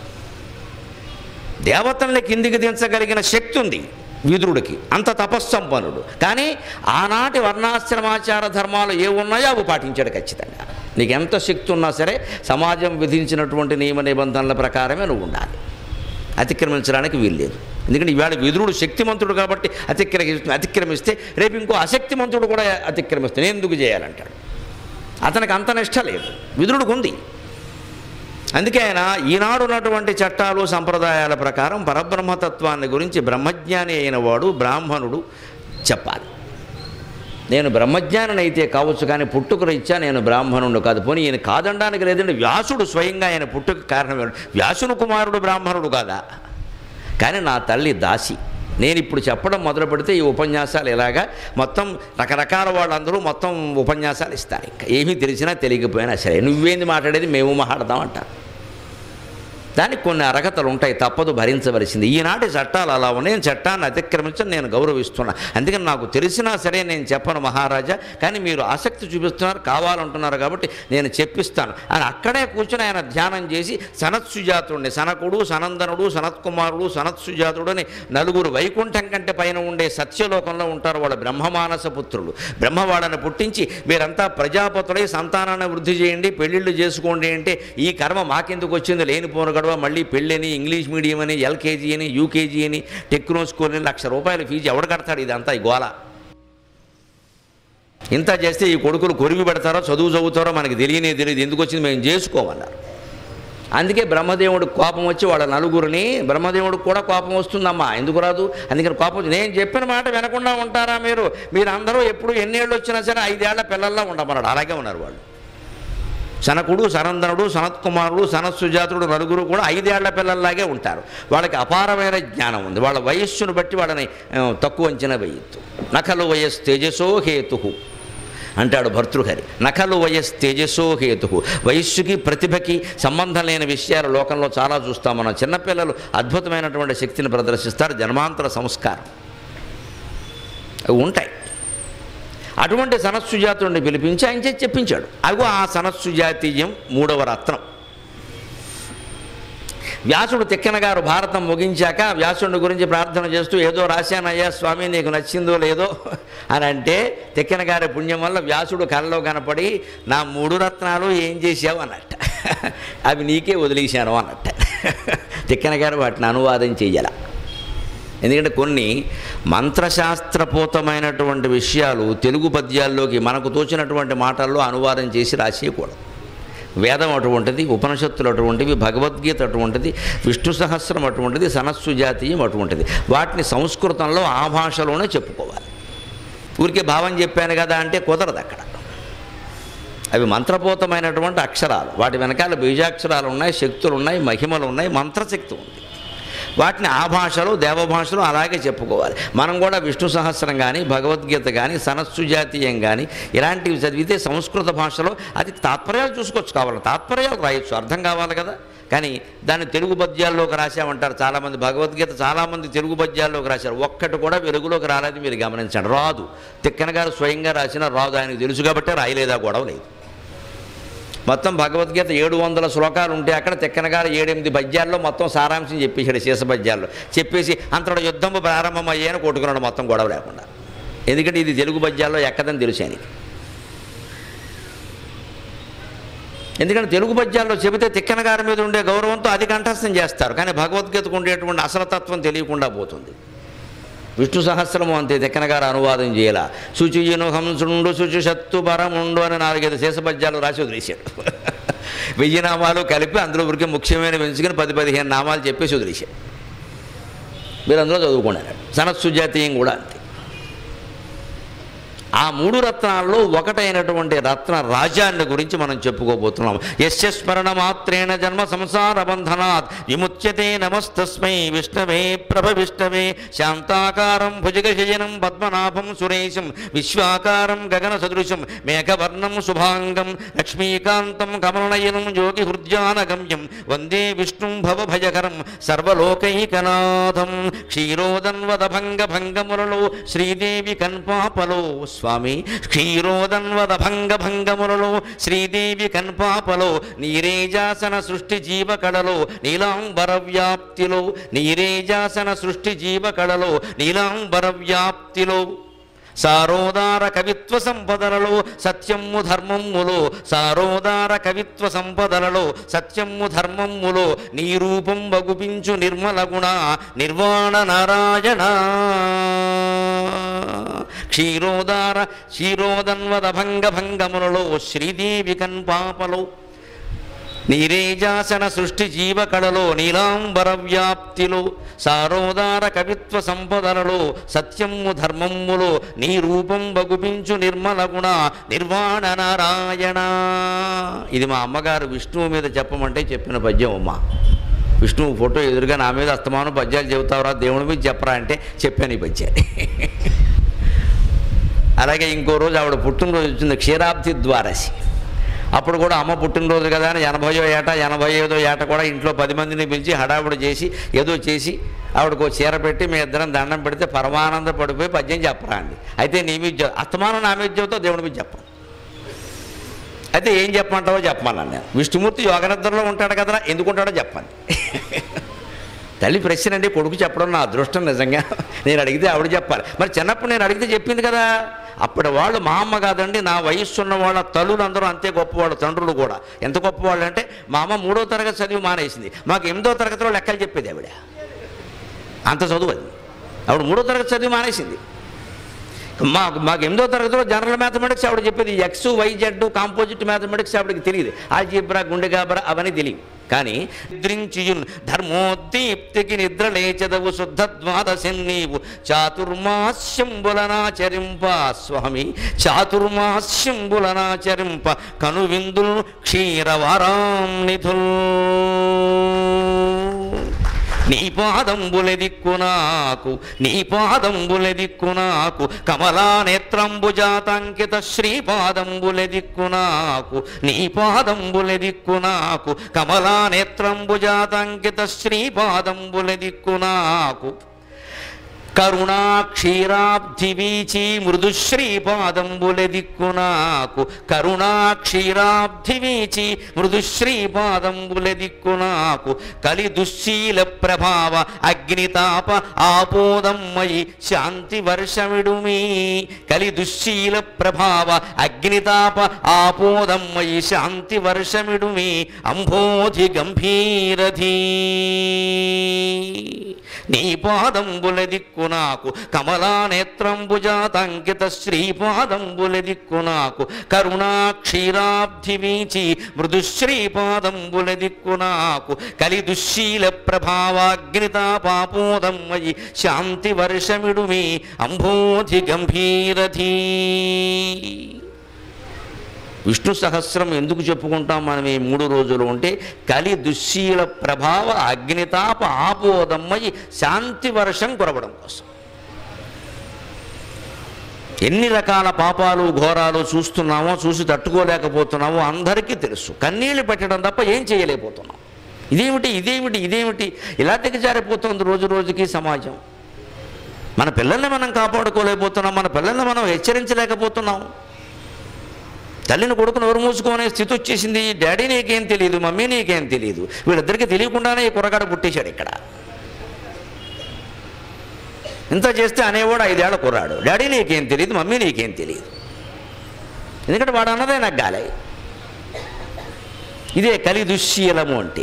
దేవతల్ని కిందికి దించగలిగిన శక్తి ఉంది విదురుడికి అంత తపస్సంపన్నుడు కానీ ఆనాటి వర్ణాశ్రమాచార ధర్మాలు ఏ ఉన్నాయో అవి పాటించాడు ఖచ్చితంగా నీకు ఎంత శక్తి ఉన్నా సరే సమాజం విధించినటువంటి నియమ నిబంధనల ప్రకారమే నువ్వు ఉండాలి అతిక్రమించడానికి వీల్లేదు ఎందుకంటే ఇవాళ విదురుడు శక్తిమంతుడు కాబట్టి అతిక్రమి అతిక్రమిస్తే రేపు ఇంకో అశక్తిమంతుడు కూడా అతిక్రమిస్తే నేను ఎందుకు చేయాలంటాడు అతనికి అంత నిష్ట లేదు విదురుడికి ఉంది అందుకే ఆయన ఈనాడు ఉన్నటువంటి చట్టాలు సంప్రదాయాల ప్రకారం పరబ్రహ్మతత్వాన్ని గురించి బ్రహ్మజ్ఞాని అయిన వాడు బ్రాహ్మణుడు చెప్పాలి నేను బ్రహ్మజ్ఞాని అయితే కావచ్చు కానీ పుట్టుక రీత్యా నేను బ్రాహ్మణుడు కాదు పోనీ ఈయన కాదనడానికి లేదంటే వ్యాసుడు స్వయంగా ఆయన పుట్టుక కారణం ఏమిటి? వ్యాసుని కుమారుడు బ్రాహ్మణుడు కాదా కానీ నా తల్లి దాసి నేను ఇప్పుడు చెప్పడం మొదలు పెడితే ఈ ఉపన్యాసాలు ఇలాగా మొత్తం రకరకాల వాళ్ళందరూ మొత్తం ఉపన్యాసాలు ఇస్తారు ఇంకా ఏమీ తెలిసినా తెలియకపోయినా సరే నువ్వేంది మాట్లాడేది మేము మాట్లాడదాం అంటారు దానికి కొన్ని అర్హతలు ఉంటాయి తప్పదు భరించవలసింది ఈనాటి చట్టాలు అలా ఉన్నాయి నేను చట్టాన్ని అతిక్రమించని నేను గౌరవిస్తున్నా అందుకని నాకు తెలిసినా సరే నేను చెప్పను మహారాజా కానీ మీరు ఆసక్తి చూపిస్తున్నారు కావాలంటున్నారు కాబట్టి నేను చెప్పిస్తాను అని అక్కడే కూర్చొని ఆయన ధ్యానం చేసి సనత్సుజాతుడిని సనకుడు సనందనుడు సనత్కుమారుడు సనత్సుజాతుడు అని నలుగురు వైకుంఠం కంటే పైన ఉండే సత్యలోకంలో ఉంటారు వాళ్ళ బ్రహ్మమానస పుత్రులు బ్రహ్మవాడని పుట్టించి మీరంతా ప్రజాపతులై సంతానాన్ని వృద్ధి చేయండి పెళ్ళిళ్ళు చేసుకోండి అంటే ఈ కర్మ మాకెందుకు వచ్చింది లేనిపోను గడవ మళ్ళీ పెళ్ళని ఇంగ్లీష్ మీడియం అని ఎల్కేజీ అని యూకేజీ అని టెక్నో స్కూల్ అని లక్ష రూపాయల ఫీజు ఎవడు కడతాడు ఇదంతా ఈ గోల ఇంత చేస్తే ఈ కొడుకులు కొరివి పెడతారో చదువు చదువుతారో మనకి తెలియనే తెలియదు ఎందుకు వచ్చింది మేము చేసుకోమన్నారు అందుకే బ్రహ్మదేవుడికి కోపం వచ్చి వాళ్ళ నలుగురిని బ్రహ్మదేవుడికి కూడా కోపం వస్తుందమ్మా ఎందుకు రాదు అందుకని కోపం వచ్చి నేను చెప్పిన మాట వినకుండా ఉంటారా మీరు మీరు అందరూ ఎప్పుడు ఎన్నేళ్ళు వచ్చినా సరే ఐదేళ్ల పిల్లల్లా ఉండమన్నాడు అలాగే ఉన్నారు వాళ్ళు సనకుడు సనందనుడు సనత్కుమారుడు సనత్సుజాతుడు నలుగురు కూడా ఐదేళ్ల పిల్లల్లాగే ఉంటారు వాళ్ళకి అపారమైన జ్ఞానం ఉంది వాళ్ళ వయస్సును బట్టి వాళ్ళని ఆ, తక్కువ అంచనా వేయొద్దు నకలు వయస్ తేజసో హేతు అంటాడు భర్తృహరి నకలు వయస్ తేజసో హేతు వయస్సుకి ప్రతిభకి సంబంధం లేని విషయాలు లోకంలో చాలా చూస్తాం మనం చిన్నపిల్లలు అద్భుతమైనటువంటి శక్తిని ప్రదర్శిస్తారు జన్మాంతర సంస్కారం అవి ఉంటాయి అటువంటి సనత్సుజాతుడిని పిలిపించి ఆయన చేసి చెప్పించాడు అగో ఆ సనత్సుజాతీయం మూడవ రత్నం వ్యాసుడు తిక్కన గారు భారతం ముగించాక వ్యాసుడి గురించి ప్రార్థన చేస్తూ ఏదో రాశానయ్యా స్వామి నీకు నచ్చిందో లేదో అని అంటే తిక్కన గారి పుణ్యం వల్ల వ్యాసుడు కళ్ళలో కనపడి నా మూడు రత్నాలు ఏం చేశావు అన్నట్ట అవి నీకే వదిలేశాను అన్నట్ట తిక్కన గారు వాటిని అనువాదం చెయ్యాల ఎందుకంటే కొన్ని మంత్రశాస్త్రపూతమైనటువంటి విషయాలు తెలుగు పద్యాల్లోకి మనకు తోచినటువంటి మాటల్లో అనువాదం చేసి రాసేయకూడదు వేదం అటువంటిది ఉపనిషత్తులు అటువంటివి భగవద్గీత అటువంటిది విష్ణు సహస్రం అటువంటిది సనస్సు జాతీయం అటువంటిది వాటిని సంస్కృతంలో ఆ భాషలోనే చెప్పుకోవాలి ఊరికే భావం చెప్పాను కదా అంటే కుదరదు అక్కడ అవి మంత్రపూతమైనటువంటి అక్షరాలు వాటి వెనకాల బీజాక్షరాలు ఉన్నాయి శక్తులు ఉన్నాయి మహిమలు ఉన్నాయి మంత్రశక్తి ఉంది వాటిని ఆ భాషలో దేవభాషలో అలాగే చెప్పుకోవాలి మనం కూడా విష్ణు సహస్రం కానీ భగవద్గీత కానీ సనస్సు జాతీయం కానీ ఇలాంటివి చదివితే సంస్కృత భాషలో అది తాత్పర్యాలు చూసుకోవచ్చు కావాలి తాత్పర్యాలు రాయొచ్చు అర్థం కావాలి కదా కానీ దాన్ని తెలుగు పద్యాల్లోకి రాశామంటారు చాలామంది భగవద్గీత చాలామంది తెలుగు పద్యాల్లోకి రాశారు ఒక్కటి కూడా వెలుగులోకి రాలేదు మీరు గమనించండి రాదు తిక్కన గారు స్వయంగా రాసిన రాదు ఆయనకు తెలుసు కాబట్టి రాయలేదా గొడవ లేదు మొత్తం భగవద్గీత ఏడు వందల శ్లోకాలు ఉంటే అక్కడ తిక్కన గారు ఏడెనిమిది పద్యాల్లో మొత్తం సారాంశం చెప్పేశాడు శేష పద్యాల్లో చెప్పేసి అంతటి యుద్ధం ప్రారంభం అయ్యాను కొట్టుకున్నాడు మొత్తం గొడవ లేకుండా ఎందుకంటే ఇది తెలుగు పద్యాల్లో ఎక్కదని తెలుసు ఆయనకి ఎందుకంటే తెలుగు పద్యాల్లో చెబితే తిక్కన గారి మీద ఉండే గౌరవంతో అది కంఠస్థం చేస్తారు కానీ భగవద్గీతకు ఉండేటువంటి అసలతత్వం తెలియకుండా పోతుంది విష్ణు సహస్రము అంతే తిక్కన గారు అనువాదం చేయాల శుచియును హంసుండు శుచి శత్తు పరముండు అని నాలుగైదు శేషపద్యాలు రాసి వదిలేశాడు వెయ్యి నామాలు కలిపి అందులో ఊరికే ముఖ్యమైన పెంచుకుని పది పదిహేను నామాలు చెప్పేసి వదిలేశాడు మీరు అందులో చదువుకున్నారు సనత్ సుజాతీయం కూడా అంతే ఆ మూడు రత్నాల్లో ఒకటైనటువంటి రత్న రాజాన్ని గురించి మనం చెప్పుకోబోతున్నాం యస్య స్మరణ మాత్రేణ జన్మ సంసార బంధనాత్ విముచ్యతే నమస్తస్మై విష్ణవే ప్రభ విష్ణవే శాంతాకారం భుజగశయనం పద్మనాభం సురేశం విశ్వాకారం గగన సదృశం మేఘవర్ణం శుభాంగం లక్ష్మీకాంతం కమలనయనం యోగి హృద్యానగమ్యం వందే విష్ణుం భవభయకరం సర్వలోకైకనాథం క్షీరోదన్వద భంగ భంగములలో శ్రీదేవి కన్పాపలో స్వామి క్షీరోదన్వద భంగ భంగములలో శ్రీదేవి కన్పాపలో నీరేజాసన సృష్టి జీవకళలో నీలాంబర వ్యాప్తిలో నీరేజాసన సృష్టి జీవకళలో నీలాంబర వ్యాప్తిలో సారోదార కవిత్వ సంపదలలో సత్యము ధర్మములో సారోదార కవిత్వ సంపదలలో సత్యము ధర్మములో నీ రూపం బగుపించు నిర్మల గుణ నిర్వాణ నారాయణ క్షీరోదార క్షీరోదన్వద భంగ భంగములలో శ్రీదేవి కన్పాపలో నీరేజాసన సృష్టి జీవకళలో నీలాంబర వ్యాప్తిలో సారోదార కవిత్వ సంపదలలో సత్యము ధర్మములో నీ రూపం బగుపించు నిర్మల గుణ నిర్వాణ నారాయణ ఇది మా అమ్మగారు విష్ణువు మీద చెప్పమంటే చెప్పిన పద్యం అమ్మ విష్ణువు ఫోటో ఎదురుగా నా మీద అస్తమానం పద్యాలు చెబుతావరా దేవుడి మీద చెప్పరా అంటే చెప్పాను ఈ పద్యాన్ని అలాగే ఇంకో రోజు ఆవిడ పుట్టినరోజు వచ్చింది క్షీరాబ్ది ద్వారసి అప్పుడు కూడా అమ్మ పుట్టినరోజు కదా అని ఎనభయో ఏట ఎనభై ఐదో ఏట కూడా ఇంట్లో పది మందిని పిలిచి హడావుడి చేసి ఏదో చేసి ఆవిడకు ఓ చీర పెట్టి మీ ఇద్దరం దండం పెడితే పరమానంద పడిపోయి పద్యం చెప్పరా అండి అయితే నీ మీద చెప్- అస్తమానం నా మీద చెబుతావు దేవుడి మీద చెప్పను అయితే ఏం చెప్పమంటావో చెప్పమన్నాను నేను విష్ణుమూర్తి యోగనిద్రలో ఉంటాడు కదరా ఎందుకు ఉంటాడో చెప్పండి తల్లి ప్రశ్న అండి కొడుకు చెప్పడం నా అదృష్టం నిజంగా నేను అడిగితే ఆవిడ చెప్పాలి మరి చిన్నప్పుడు నేను అడిగితే చెప్పింది కదా అప్పటి వాళ్ళు మా అమ్మ కాదండి నా వయస్సు ఉన్న వాళ్ళ తల్లులు అందరూ అంతే గొప్పవాళ్ళు తండ్రులు కూడా ఎంత గొప్పవాళ్ళు అంటే మా అమ్మ మూడో తరగతి చదివి మానేసింది మాకు ఎనిమిదో తరగతిలో లెక్కలు చెప్పేది ఆవిడ అంత చదువు అది ఆవిడ మూడో తరగతి చదివి మానేసింది మాకు మాకు ఎనిమిదో తరగతిలో జనరల్ మ్యాథమెటిక్స్ ఆవిడ చెప్పేది X Y Z composite mathematics ఆవిడకి తెలియదు ఆల్జీబ్రా గుండెగాబ్రా అవన్నీ తెలియవు కానీ నిద్రించియున్ ధర్మోద్దీప్తికి నిద్ర లేచెదవు శుద్ధ ద్వాదశి నీవు చాతుర్మాస్యంబులనాచరింప స్వామి చాతుర్మాస్యంబులనాచరింప కనువిందులు క్షీరవారాం నిధుల్ నీ పాదంబులె దిక్కు నాకు నీ పాదంబులె దిక్కు నాకు కమలా నేత్రంబుజాతంకిత శ్రీపాదంబులె దిక్కు నాకు నీ పాదంబులె దిక్కు నాకు కమలా నేత్రంబుజాతంకిత శ్రీపాదంబులె దిక్కు నాకు కరుణాక్షీరాబ్ధి వీచి మృదు శ్రీపాదంబులె దిక్కు నాకు కరుణాక్షీరాబ్ధి వీచి మృదు శ్రీపాదంబులె దిక్కు నాకు కలి దుశ్శీల ప్రభావ అగ్నితాప ఆపోదమ్మయి శాంతి వర్షమిడుమి కలి దుశ్శీల ప్రభావ అగ్నితాప ఆపోదమ్మయి శాంతి వర్షమిడుమి అంబోధి గంభీరధీ నీ పాదంబుల దిక్కు నాకు కమలా నేత్రంబుజాతంకిత శ్రీపాదంబుల దిక్కు నాకు కరుణాక్షీరాబ్ధి వీచి మృదు శ్రీపాదంబుల దిక్కు నాకు కలి దుశ్శీల ప్రభావాగ్నితాపాపోదమ్మయి శాంతి వర్షమిడుమి అంబోధి గంభీరధీ విష్ణు సహస్రం ఎందుకు చెప్పుకుంటాం మనం ఈ మూడు రోజులు ఉంటే కలి దుశ్శీల ప్రభావ అగ్నితాప ఆపోదమ్మయి శాంతి వర్షం కురవడం కోసం ఎన్ని రకాల పాపాలు ఘోరాలు చూస్తున్నామో చూసి తట్టుకోలేకపోతున్నామో అందరికీ తెలుసు కన్నీళ్లు పెట్టడం తప్ప ఏం చేయలేకపోతున్నాం ఇదేమిటి ఇదేమిటి ఇదేమిటి ఇలా దిగజారిపోతుంది రోజు రోజుకి సమాజం మన పిల్లల్ని మనం కాపాడుకోలేకపోతున్నాం మన పిల్లల్ని మనం హెచ్చరించలేకపోతున్నాం తల్లిని కొడుకుని ఎవరు మూసుకునే స్థితి వచ్చేసింది డాడీ నీకేం తెలియదు మమ్మీ నీకేం తెలియదు వీళ్ళిద్దరికీ తెలియకుండానే ఈ కురగాడు పుట్టేశాడు ఇక్కడ ఇంత చేస్తే అనేవాడు ఐదేళ్ల కుర్రాడు డాడీ నీకేం తెలియదు మమ్మీ నీకేం తెలియదు ఎందుకంటే వాడు అన్నదే నాకు గాలే ఇదే కలి దుశ్శీలము అంటే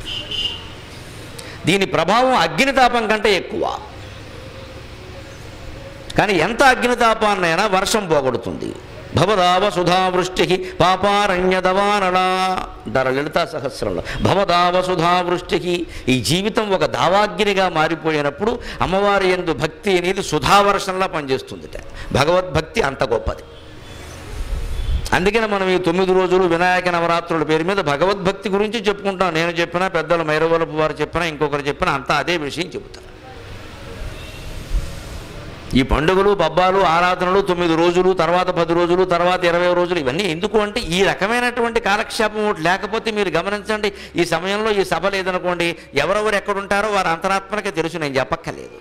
దీని ప్రభావం అగ్నితాపం కంటే ఎక్కువ కానీ ఎంత అగ్నితాపాన్నైనా వర్షం పోగొడుతుంది భవదావ సుధావృష్టి పాపారణ్యదవానళ అంటారు లలితా సహస్రంలో భవదావ సుధావృష్టికి ఈ జీవితం ఒక దావాగ్నిగా మారిపోయినప్పుడు అమ్మవారి ఎందు భక్తి అనేది సుధావర్షంలా పనిచేస్తుందిట భగవద్భక్తి అంత గొప్పది అందుకని మనం ఈ తొమ్మిది రోజులు వినాయక నవరాత్రుల పేరు మీద భగవద్భక్తి గురించి చెప్పుకుంటాం నేను చెప్పినా పెద్దలు మైరవలపు వారు చెప్పినా ఇంకొకరు చెప్పినా అంతా అదే విషయం చెబుతారు ఈ పండుగలు పబ్బాలు ఆరాధనలు తొమ్మిది రోజులు తర్వాత పది రోజులు తర్వాత ఇరవై రోజులు ఇవన్నీ ఎందుకు అంటే ఈ రకమైనటువంటి కాలక్షేపం ఒకటి లేకపోతే మీరు గమనించండి ఈ సమయంలో ఈ సభ లేదనుకోండి ఎవరెవరు ఎక్కడుంటారో వారి అంతరాత్మకే తెలుసు నేను చెప్పక్కర్లేదు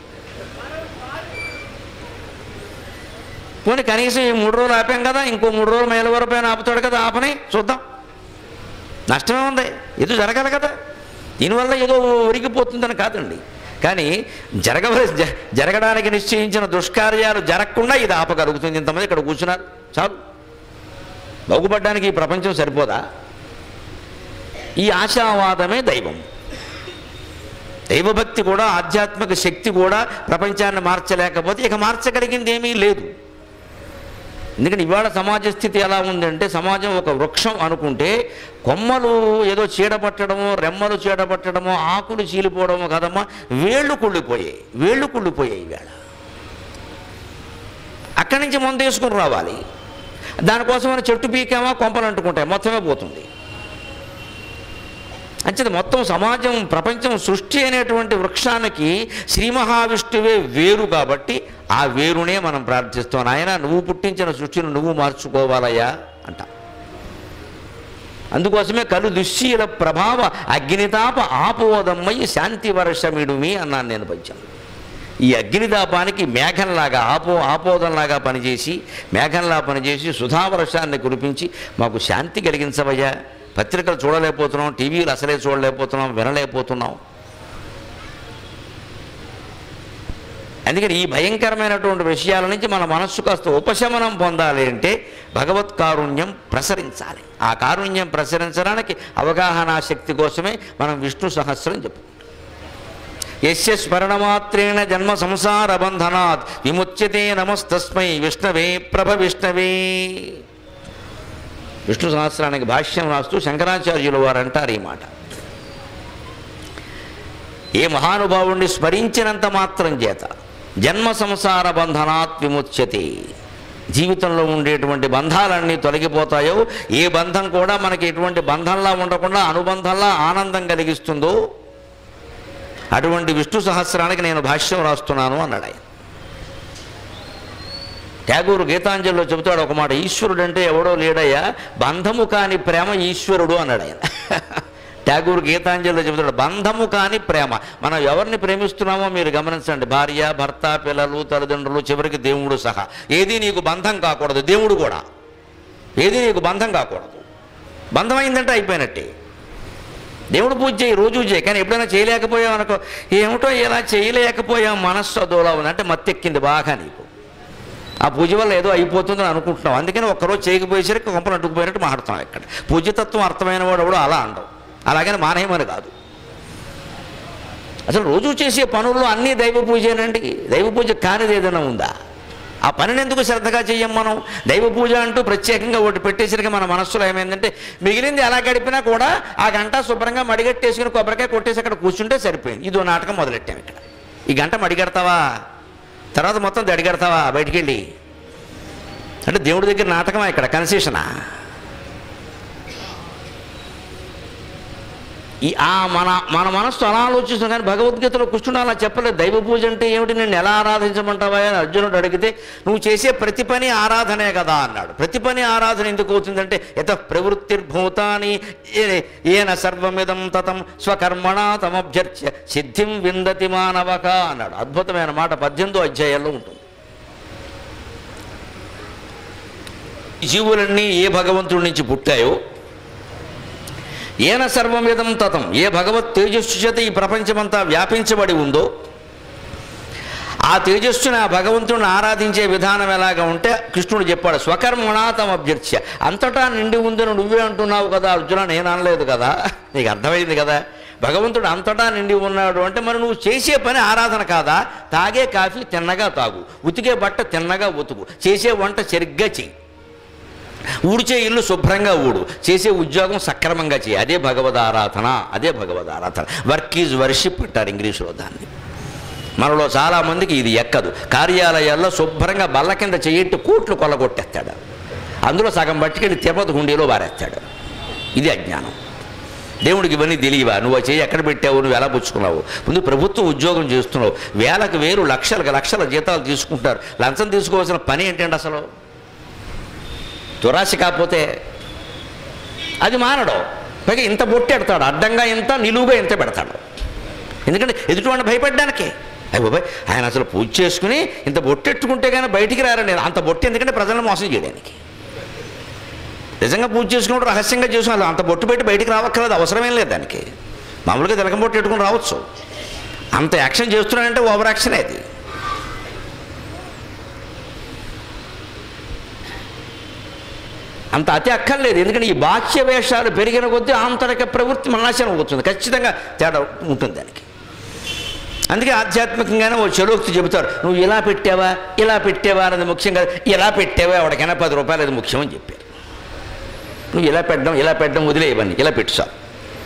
పోనీ కనీసం ఈ మూడు రోజులు ఆపాం కదా ఇంకో మూడు రోజులు మైల వరపైన ఆపుతాడు కదా ఆపని చూద్దాం నష్టమే ఉంది ఏదో జరగాలి కదా దీనివల్ల ఏదో ఒరిగిపోతుందని కాదండి కానీ జరగవలసి జ- జరగడానికి నిశ్చయించిన దుష్కార్యాలు జరగకుండా ఇది ఆపగలుగుతుంది ఇంతమంది ఇక్కడ కూర్చున్నారు చాలు బాగుపడడానికి ఈ ప్రపంచం సరిపోదా ఈ ఆశావాదమే దైవం దైవభక్తి కూడా ఆధ్యాత్మిక శక్తి కూడా ప్రపంచాన్ని మార్చలేకపోతే ఇక మార్చగలిగింది ఏమీ లేదు ఎందుకంటే ఇవాళ సమాజ స్థితి ఎలా ఉందంటే సమాజం ఒక వృక్షం అనుకుంటే కొమ్మలు ఏదో చీడపట్టడమో రెమ్మలు చీడపట్టడమో ఆకులు చీలిపోవడమో కదమ్మా వేళ్ళు కుళ్ళిపోయాయి వేళ్ళు కుళ్ళిపోయాయి ఇవాళ అక్కడి నుంచి మందు వేసుకుని రావాలి దానికోసం మన చెట్టు పీకామా కొంపలు అంటుకుంటాయి మొత్తమే పోతుంది అంచేది మొత్తం సమాజం ప్రపంచం సృష్టి అనేటువంటి వృక్షానికి శ్రీ మహావిష్ణువే వేరు కాబట్టి ఆ వేరునే మనం ప్రార్థిస్తాం ఆయన నువ్వు పుట్టించిన సృష్టిని నువ్వు మార్చుకోవాలయ్యా అంట అందుకోసమే కలు దుశ్శీల ప్రభావ అగ్నితాప ఆపోదమ్మయ్యి శాంతి వర్షమిడుమి అన్నాను నేను పద్యం ఈ అగ్నితాపానికి మేఘంలాగా ఆపో ఆపోదంలాగా పనిచేసి మేఘంలా పనిచేసి సుధావర్షాన్ని కురిపించి మాకు శాంతి కలిగించవయ్యా పత్రికలు చూడలేకపోతున్నాం టీవీలు అసలే చూడలేకపోతున్నాం వినలేకపోతున్నాం అందుకని ఈ భయంకరమైనటువంటి విషయాల నుంచి మన మనస్సు కాస్త ఉపశమనం పొందాలి అంటే భగవత్ కారుణ్యం ప్రసరించాలి ఆ కారుణ్యం ప్రసరించడానికి అవగాహన శక్తి కోసమే మనం విష్ణు సహస్రం చెప్పుకుంటాం యస్య స్మరణమాత్రేణ జన్మ సంసార బంధనాత్ విముచ్యతే నమస్తస్మై విష్ణవే ప్రభ విష్ణవే విష్ణు సహస్రానికి భాష్యం రాస్తూ శంకరాచార్యులు వారు అంటారు ఈ మాట ఏ మహానుభావుణ్ణి స్మరించినంత మాత్రం చేత జన్మ సంసార బంధనాత్ విముచ్యతే జీవితంలో ఉండేటువంటి బంధాలన్నీ తొలగిపోతాయో ఏ బంధం కూడా మనకి ఎటువంటి బంధంలా ఉండకుండా అనుబంధంలా ఆనందం కలిగిస్తుందో అటువంటి విష్ణు సహస్రానికి నేను భాష్యం రాస్తున్నాను అన్నాడు ఆయన ట్యాగూరు గీతాంజలిలో చెబుతాడు ఒక మాట ఈశ్వరుడు అంటే ఎవడో లేడయ్యా బంధము కాని ప్రేమ ఈశ్వరుడు అన్నాడు ఆయన ట్యాగూరు గీతాంజలిలో చెబుతాడు బంధము కాని ప్రేమ మనం ఎవరిని ప్రేమిస్తున్నామో మీరు గమనించండి భార్య భర్త పిల్లలు తల్లిదండ్రులు చివరికి దేవుడు సహా ఏది నీకు బంధం కాకూడదు దేవుడు కూడా ఏది నీకు బంధం కాకూడదు బంధం అయిందంటే అయిపోయినట్టే దేవుడు పూజ చేయి రోజు చేయి కానీ ఎప్పుడైనా చేయలేకపోయావు అనుకో ఏమిటో ఇలా చేయలేకపోయాం మనస్సు అదోలా ఉంది అంటే మత్తెక్కింది బాగా నీకు ఆ పూజ వల్ల ఏదో అయిపోతుందని అనుకుంటున్నాం అందుకని ఒక్కరోజు చేయకపోయేసరికి కొంపలు అంటుకుపోయినట్టు మాట్లాడుతాం ఇక్కడ పూజ్యతత్వం అర్థమైన వాడు కూడా అలా అండవు అలాగని మానేయమని కాదు అసలు రోజు చేసే పనుల్లో అన్నీ దైవ పూజేనండి దైవ పూజ కానిది ఏదైనా ఉందా ఆ పనిని ఎందుకు శ్రద్ధగా చెయ్యం మనం దైవ పూజ అంటూ ప్రత్యేకంగా ఒకటి పెట్టేసరికి మన మనస్సులో ఏమైందంటే మిగిలింది ఎలా గడిపినా కూడా ఆ గంట శుభ్రంగా మడిగట్టేసుకుని కొబ్బరికాయ కొట్టేసి అక్కడ కూర్చుంటే సరిపోయింది ఇదో నాటకం మొదలెట్టాం ఇక్కడ ఈ గంట మడిగడతావా తర్వాత మొత్తం దడిగడతావా బయటికి వెళ్ళి అంటే దేవుడి దగ్గర నాటకమా ఇక్కడ కన్సెషనా ఈ ఆ మన మన మనస్సు అలా ఆలోచిస్తాం కానీ భగవద్గీతలో కృష్ణుడు అలా చెప్పలేదు దైవ పూజ అంటే ఏమిటి నేను ఎలా ఆరాధించమంటావా అని అర్జునుడు అడిగితే నువ్వు చేసే ప్రతి పని ఆరాధనే కదా అన్నాడు ప్రతి పని ఆరాధన ఎందుకు అవుతుందంటే యత ప్రవృత్తిర్భూతాని ఏ- ఏన సర్వమిదం తతం స్వకర్మణ తమభ్యర్చ్య సిద్ధిం విందతి మానవక అన్నాడు అద్భుతమైన మాట పద్దెనిమిదో అధ్యాయంలో ఉంటుంది ఈ జీవులన్నీ ఏ భగవంతుడి నుంచి పుట్టాయో ఏన సర్వమిదం తతం ఏ భగవత్ తేజస్సు చేత ఈ ప్రపంచమంతా వ్యాపించబడి ఉందో ఆ తేజస్సుని ఆ భగవంతుని ఆరాధించే విధానం ఎలాగా ఉంటే కృష్ణుడు చెప్పాడు స్వకర్మణ తమ అభ్యర్థ్య అంతటా నిండి ఉందని నువ్వే అంటున్నావు కదా అర్జున నేను అనలేదు కదా నీకు అర్థమైంది కదా భగవంతుడు అంతటా నిండి ఉన్నాడు అంటే మరి నువ్వు చేసే పని ఆరాధన కాదా తాగే కాఫీ తిన్నగా తాగు ఉతికే బట్ట తిన్నగా ఉతుకు చేసే వంట సరిగ్గా చెయ్యి ఊడిచే ఇల్లు శుభ్రంగా ఊడు చేసే ఉద్యోగం సక్రమంగా చేయి అదే భగవద్ ఆరాధన అదే భగవద్ ఆరాధన వర్క్ ఈజ్ వర్షిప్ అంటారు ఇంగ్లీషులో దాన్ని మనలో చాలామందికి ఇది ఎక్కదు కార్యాలయాల్లో శుభ్రంగా బల్ల కింద చెయ్యట్టి కోట్లు కొల్లగొట్టేస్తాడు అందులో సగం పట్టుకెళ్ళి తిరుపతి హుండీలో బారేస్తాడు ఇది అజ్ఞానం దేవుడికి ఇవన్నీ తెలియవా నువ్వు ఆ చేయి ఎక్కడ పెట్టావు నువ్వు ఎలా పుచ్చుకున్నావు ముందు ప్రభుత్వ ఉద్యోగం చేస్తున్నావు వేలకు వేలు లక్షలకు లక్షల జీతాలు తీసుకుంటారు లంచం తీసుకోవాల్సిన పని ఏంటండి అసలు దురాశ కాకపోతే అది మానడం పైగా ఇంత బొట్టెడతాడు అడ్డంగా ఇంత నిలువుగా ఇంత పెడతాడు ఎందుకంటే ఎదుటివాడిని భయపడ్డానికే అయ్య బాబాయ్ ఆయన అసలు పూజ చేసుకుని ఇంత బొట్టెట్టుకుంటే కానీ బయటికి రారండి అంత బొట్టు ఎందుకంటే ప్రజలను మోసం చేయడానికి నిజంగా పూజ చేసుకున్నప్పుడు రహస్యంగా చేసుకుని అంత బొట్టు పెట్టి బయటికి రావక్కర్లేదు అవసరమేం లేదు దానికి మామూలుగా తిలకం బొట్టు పెట్టుకుని రావచ్చు అంత యాక్షన్ చేస్తున్నాడంటే ఓవర్ యాక్షన్ అది అంత అతి అక్కర్లేదు ఎందుకంటే ఈ బాహ్య వేషాలు పెరిగిన కొద్దీ ఆంతరిక ప్రవృత్తి మనాశనం అవుతుంది ఖచ్చితంగా తేడా ఉంటుంది దానికి అందుకే ఆధ్యాత్మికంగానే ఓ చెలోక్తి చెబుతారు నువ్వు ఇలా పెట్టావా ఇలా పెట్టావా అన్నది ముఖ్యం కాదు ఇలా పెట్టావా ఎవరికైనా పది రూపాయలు అది ముఖ్యమని చెప్పారు నువ్వు ఇలా పెట్టడం ఇలా పెట్టడం వదిలేయవన్నీ ఇలా పెట్టు సార్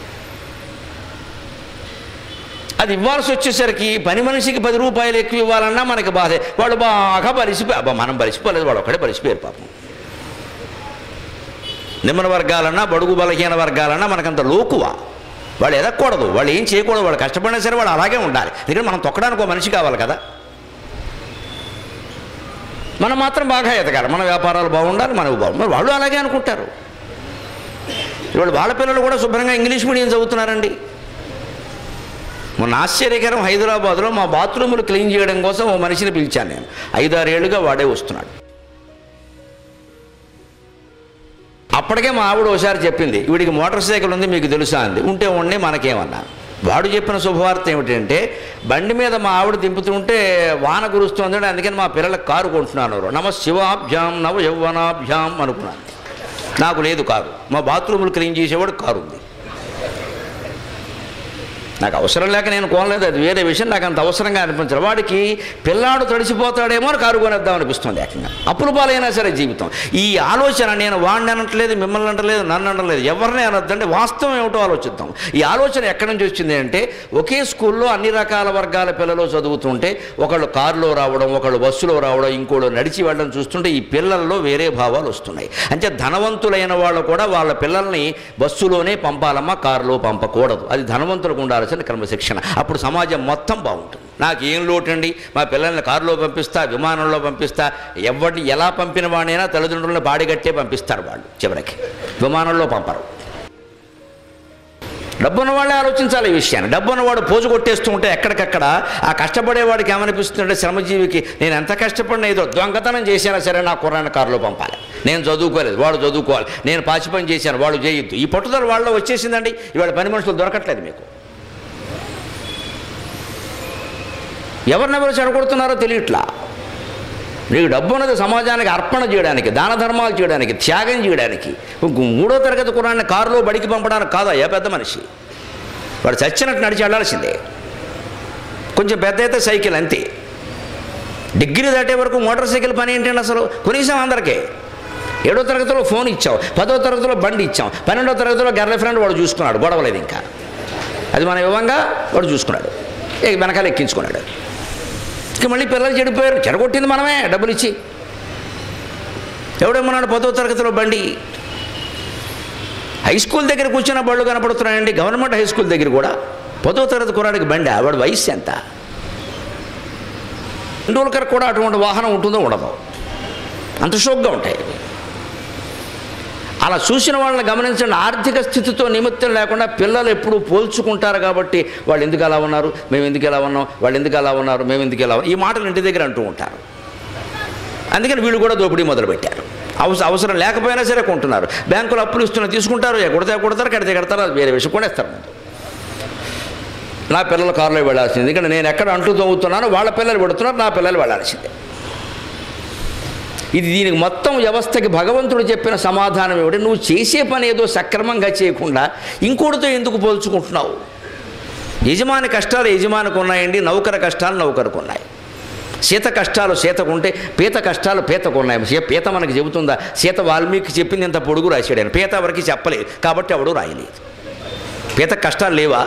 అది ఇవ్వాల్సి వచ్చేసరికి పని మనిషికి పది రూపాయలు ఎక్కువ ఇవ్వాలన్నా మనకి బాధే వాళ్ళు బాగా బలిసిపోయి అబ్బా మనం బలిసిపోలేదు వాడు ఒక్కడే బలిసిపోయారు పాపం నిమ్మన వర్గాలన్నా బడుగు బలహీన వర్గాలన్నా మనకంత లోకువా వాళ్ళు ఎదగకూడదు వాళ్ళు ఏం చేయకూడదు వాళ్ళు కష్టపడినా సరే వాళ్ళు అలాగే ఉండాలి ఎందుకంటే మనం తొక్కడానికి ఒక మనిషి కావాలి కదా మనం మాత్రం బాగా ఎదగాలి మన వ్యాపారాలు బాగుండాలి మనకు బాగుండాలి మరి వాళ్ళు అలాగే అనుకుంటారు ఇవాళ వాళ్ళ పిల్లలు కూడా శుభ్రంగా ఇంగ్లీష్ మీడియం చదువుతున్నారండి మొన్న ఆశ్చర్యకరం హైదరాబాద్లో మా బాత్రూములు క్లీన్ చేయడం కోసం ఓ మనిషిని పిలిచాను నేను ఐదారేళ్లుగా వాడే వస్తున్నాడు అప్పటికే మా ఆవిడ ఒకసారి చెప్పింది వీడికి మోటార్ సైకిల్ ఉంది మీకు తెలుసా అంది ఉంటే ఉండే మనకేమన్నా వాడు చెప్పిన శుభవార్త ఏమిటంటే బండి మీద మా ఆవిడ దింపుతుంటే వాన కురుస్తుంది అందుకని మా పిల్లలకు కారు కొంటున్నాను నమ శివాభ్యాం నవ యౌవనాభ్యాం అనుకున్నాను నాకు లేదు కారు మా బాత్రూములు క్లీన్ చేసేవాడు కారు ఉంది నాకు అవసరం లేక నేను కొనలేదు అది వేరే విషయం నాకు అంత అవసరంగా అనిపించదు వాడికి పిల్లాడు తడిసిపోతాడేమో అని కారు కొనేద్దాం అనిపిస్తుంది ఏకంగా అప్పుల పాలైనా సరే జీవితం ఈ ఆలోచన నేను వాడిని అనట్లేదు మిమ్మల్ని అంటలేదు నన్ను అనట్లేదు ఎవరిని అనొద్దంటే వాస్తవం ఏమిటో ఆలోచిద్దాం ఈ ఆలోచన ఎక్కడి నుంచి వచ్చింది అంటే ఒకే స్కూల్లో అన్ని రకాల వర్గాల పిల్లలు చదువుతుంటే ఒకళ్ళు కారులో రావడం ఒకళ్ళు బస్సులో రావడం ఇంకోళ్ళు నడిచి వెళ్ళడం చూస్తుంటే ఈ పిల్లల్లో వేరే భావాలు వస్తున్నాయి అంటే ధనవంతులైన వాళ్ళు కూడా వాళ్ళ పిల్లల్ని బస్సులోనే పంపాలమ్మా కారులో పంపకూడదు అది ధనవంతులకు ఉండాల్సిన క్రమశిక్షణ అప్పుడు సమాజం మొత్తం బాగుంటుంది నాకు ఏం లోటండి మా పిల్లల్ని కారులో పంపిస్తా విమానంలో పంపిస్తా ఎవరిని ఎలా పంపిన వాడినైనా తల్లిదండ్రులను బాడిగట్టే పంపిస్తారు వాళ్ళు చివరికి విమానంలో పంపరు డబ్బున్న వాళ్ళే ఆలోచించాలి ఈ విషయాన్ని డబ్బున్నవాడు పోజు కొట్టేస్తూ ఉంటే ఎక్కడికక్కడ ఆ కష్టపడేవాడికి ఏమనిపిస్తుందంటే శ్రమజీవికి నేను ఎంత కష్టపడినా ఏదో దొంగతనం చేసినా సరే నా కుర్రాన్ని కారులో పంపాలి నేను చదువుకోలేదు వాడు చదువుకోవాలి నేను పాచి పని చేశాను వాడు చేయొద్దు ఈ పట్టుదల వాళ్ళలో వచ్చేసిందండి ఇవాళ పని మనుషులు దొరకట్లేదు మీకు ఎవరినెవరు చెడగొడుతున్నారో తెలియట్లా నీకు డబ్బు ఉన్నది సమాజానికి అర్పణ చేయడానికి దాన ధర్మాలు చేయడానికి త్యాగం చేయడానికి మూడో తరగతి కురాన్ని కారులో బడికి పంపడానికి కాదా ఏ పెద్ద మనిషి వాడు చచ్చినట్టు నడిచి వెళ్ళాల్సిందే కొంచెం పెద్ద అయితే సైకిల్ అంతే డిగ్రీ దాటే వరకు మోటార్ సైకిల్ పని ఏంటండి అసలు కొనిసాం అందరికీ ఏడో తరగతిలో ఫోన్ ఇచ్చాం పదో తరగతిలో బండి ఇచ్చాం పన్నెండో తరగతిలో గర్ల్ ఫ్రెండ్ వాడు చూసుకున్నాడు గొడవలేదు ఇంకా అది మన ఇవ్వంగా వాడు చూసుకున్నాడు ఇక వెనకాల ఎక్కించుకున్నాడు ఇక మళ్ళీ పిల్లలు చెడిపోయారు చెడగొట్టింది మనమే డబ్బులు ఇచ్చి ఎవడేమన్నాడు పదో తరగతిలో బండి హై స్కూల్ దగ్గర కూర్చున్న బళ్ళు కనపడుతున్నాయండి గవర్నమెంట్ హై స్కూల్ దగ్గర కూడా పదో తరగతి కురాడికి బండి వాడు వయసు ఎంత టెండూల్కర్ కూడా అటువంటి వాహనం ఉంటుందో ఉండదు అంత షోక్గా ఉంటాయి అలా చూసిన వాళ్ళని గమనించండి ఆర్థిక స్థితితో నిమిత్తం లేకుండా పిల్లలు ఎప్పుడు పోల్చుకుంటారు కాబట్టి వాళ్ళు ఎందుకు అలా ఉన్నారు మేము ఎందుకు ఎలా ఉన్నాం వాళ్ళు ఎందుకు అలా ఉన్నారు మేము ఎందుకు ఎలా ఉన్నాం ఈ మాటలు ఇంటి దగ్గర అంటూ ఉంటారు అందుకని వీళ్ళు కూడా దోపిడీ మొదలుపెట్టారు అవసరం అవసరం లేకపోయినా సరే కొంటున్నారు బ్యాంకులు అప్పులు ఇస్తున్నా తీసుకుంటారు కొడితే కొడతారు కడితే కడతారు అది వేరే విషయం కొనేస్తారు ముందు నా పిల్లలు కారులో వెళ్ళాల్సింది ఎందుకంటే నేను ఎక్కడ అంటూ తవ్వుతున్నానో వాళ్ళ పిల్లలు పెడుతున్నారు నా పిల్లలు వెళ్ళాల్సిందే ఇది దీనికి మొత్తం వ్యవస్థకి భగవంతుడు చెప్పిన సమాధానం ఏమిటి నువ్వు చేసే పని ఏదో సక్రమంగా చేయకుండా ఇంకోటితో ఎందుకు పోల్చుకుంటున్నావు యజమాని కష్టాలు యజమానికి ఉన్నాయండి నౌకర కష్టాలు నౌకరకు ఉన్నాయి సీత కష్టాలు సీతకుంటే పీత కష్టాలు పీతకు ఉన్నాయి సీ- పీత మనకి చెబుతుందా సీత వాల్మీకి చెప్పింది ఇంత పొడుగు రాశాడు ఆయన పీత ఎవరికి చెప్పలేదు కాబట్టి ఎవడు రాయలేదు పీత కష్టాలు లేవా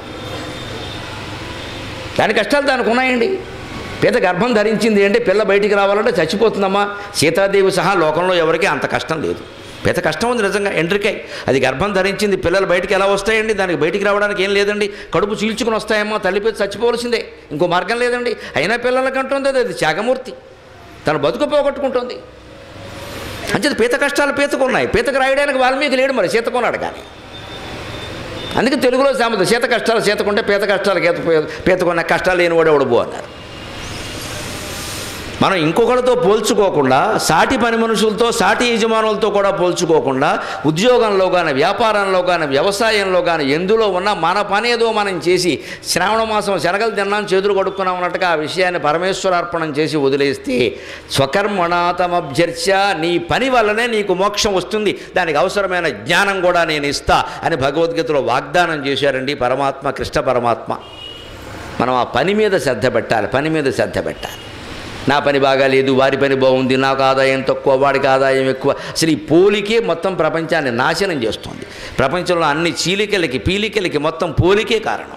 దాని కష్టాలు దానికి ఉన్నాయండి పీత గర్భం ధరించింది అంటే పిల్ల బయటికి రావాలంటే చచ్చిపోతుందమ్మా సీతాదేవి సహా లోకంలో ఎవరికీ అంత కష్టం లేదు పీత కష్టం ఉంది నిజంగా ఎండ్రికాయ అది గర్భం ధరించింది పిల్లలు బయటికి ఎలా వస్తాయండి దానికి బయటికి రావడానికి ఏం లేదండి కడుపు చీల్చుకుని వస్తాయేమో తల్లి పీత చచ్చిపోవలసిందే ఇంకో మార్గం లేదండి అయినా పిల్లలకంటుంది అది అది త్యాగమూర్తి తను బతుకు పోగొట్టుకుంటుంది అంచేది పీత కష్టాలు పీతకు ఉన్నాయి పీతకు రాయడానికి వాల్మీకి లేడు మరి సీతకున్నాడు కానీ అందుకే తెలుగులో సామెత సీత కష్టాలు సీతకుంటే పీత కష్టాలు గీత పీతకున్న కష్టాలు లేనివాడు ఎవడు అన్నారు మనం ఇంకొకరితో పోల్చుకోకుండా సాటి పని మనుషులతో సాటి యజమానులతో కూడా పోల్చుకోకుండా ఉద్యోగంలో కానీ వ్యాపారంలో కానీ వ్యవసాయంలో కానీ ఎందులో ఉన్నా మన పని ఏదో మనం చేసి శ్రావణ మాసం శనగలు తిన్నాం చేతులు కడుక్కున్నాం అన్నట్టుగా ఆ విషయాన్ని పరమేశ్వరార్పణం చేసి వదిలేస్తే స్వకర్మణాతమభ్యర్చ నీ పని వల్లనే నీకు మోక్షం వస్తుంది దానికి అవసరమైన జ్ఞానం కూడా నేను ఇస్తా అని భగవద్గీతలో వాగ్దానం చేశారండి పరమాత్మ కృష్ణ పరమాత్మ మనం ఆ పని మీద శ్రద్ధ పెట్టాలి పని మీద శ్రద్ధ పెట్టాలి నా పని బాగాలేదు వారి పని బాగుంది నాకు ఆదాయం తక్కువ వాడికి ఆదాయం ఎక్కువ అసలు ఈ పోలికే మొత్తం ప్రపంచాన్ని నాశనం చేస్తుంది ప్రపంచంలో అన్ని చీలికలకి పీలికలకి మొత్తం పోలికే కారణం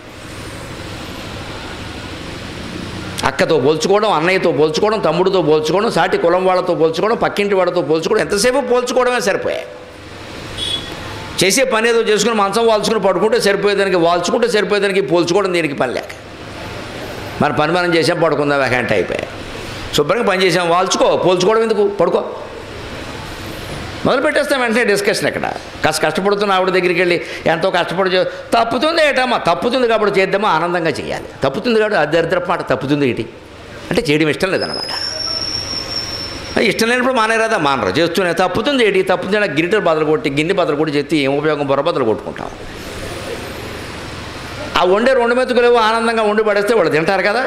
అక్కతో పోల్చుకోవడం అన్నయ్యతో పోల్చుకోవడం తమ్ముడితో పోల్చుకోవడం సాటి కులం వాళ్ళతో పోల్చుకోవడం పక్కింటి వాళ్ళతో పోల్చుకోవడం ఎంతసేపు పోల్చుకోవడమే సరిపోయాయి చేసే పని ఏదో చేసుకుని మంచం వాల్చుకుని పడుకుంటే సరిపోయేదానికి వాల్చుకుంటే సరిపోయేదానికి పోల్చుకోవడం దీనికి పని లేక మన పని మనం చేసాం పడుకుందాం వ్యాకంట అయిపోయాయి శుభ్రంగా పని చేసాం వాల్చుకో పోల్చుకోవడం ఎందుకు పడుకో మొదలు పెట్టేస్తాం వెంటనే డిస్కషన్ ఇక్కడ కాస్త కష్టపడుతున్న ఆవిడ దగ్గరికి వెళ్ళి ఎంతో కష్టపడి చే- తప్పుతుంది ఏటమ్మా తప్పుతుంది కాబట్టి చేద్దామా ఆనందంగా చేయాలి తప్పుతుంది కాబట్టి అది దరిద్రపు మాట తప్పుతుంది ఏంటి అంటే చేయడం ఇష్టం లేదన్నమాట అది ఇష్టం లేనప్పుడు మానేరాదా మానరు చేస్తూనే తప్పుతుంది ఏంటి తప్పుతుంది అంటే గిరిటలు బదులు కొట్టి గిన్నె బదులు కొట్టి చెత్తి ఏం ఉపయోగం బొర్ర బదులు కొట్టుకుంటాం ఆ వండే రెండు మెతుకులేవో ఆనందంగా వండి పడేస్తే వాళ్ళు తింటారు కదా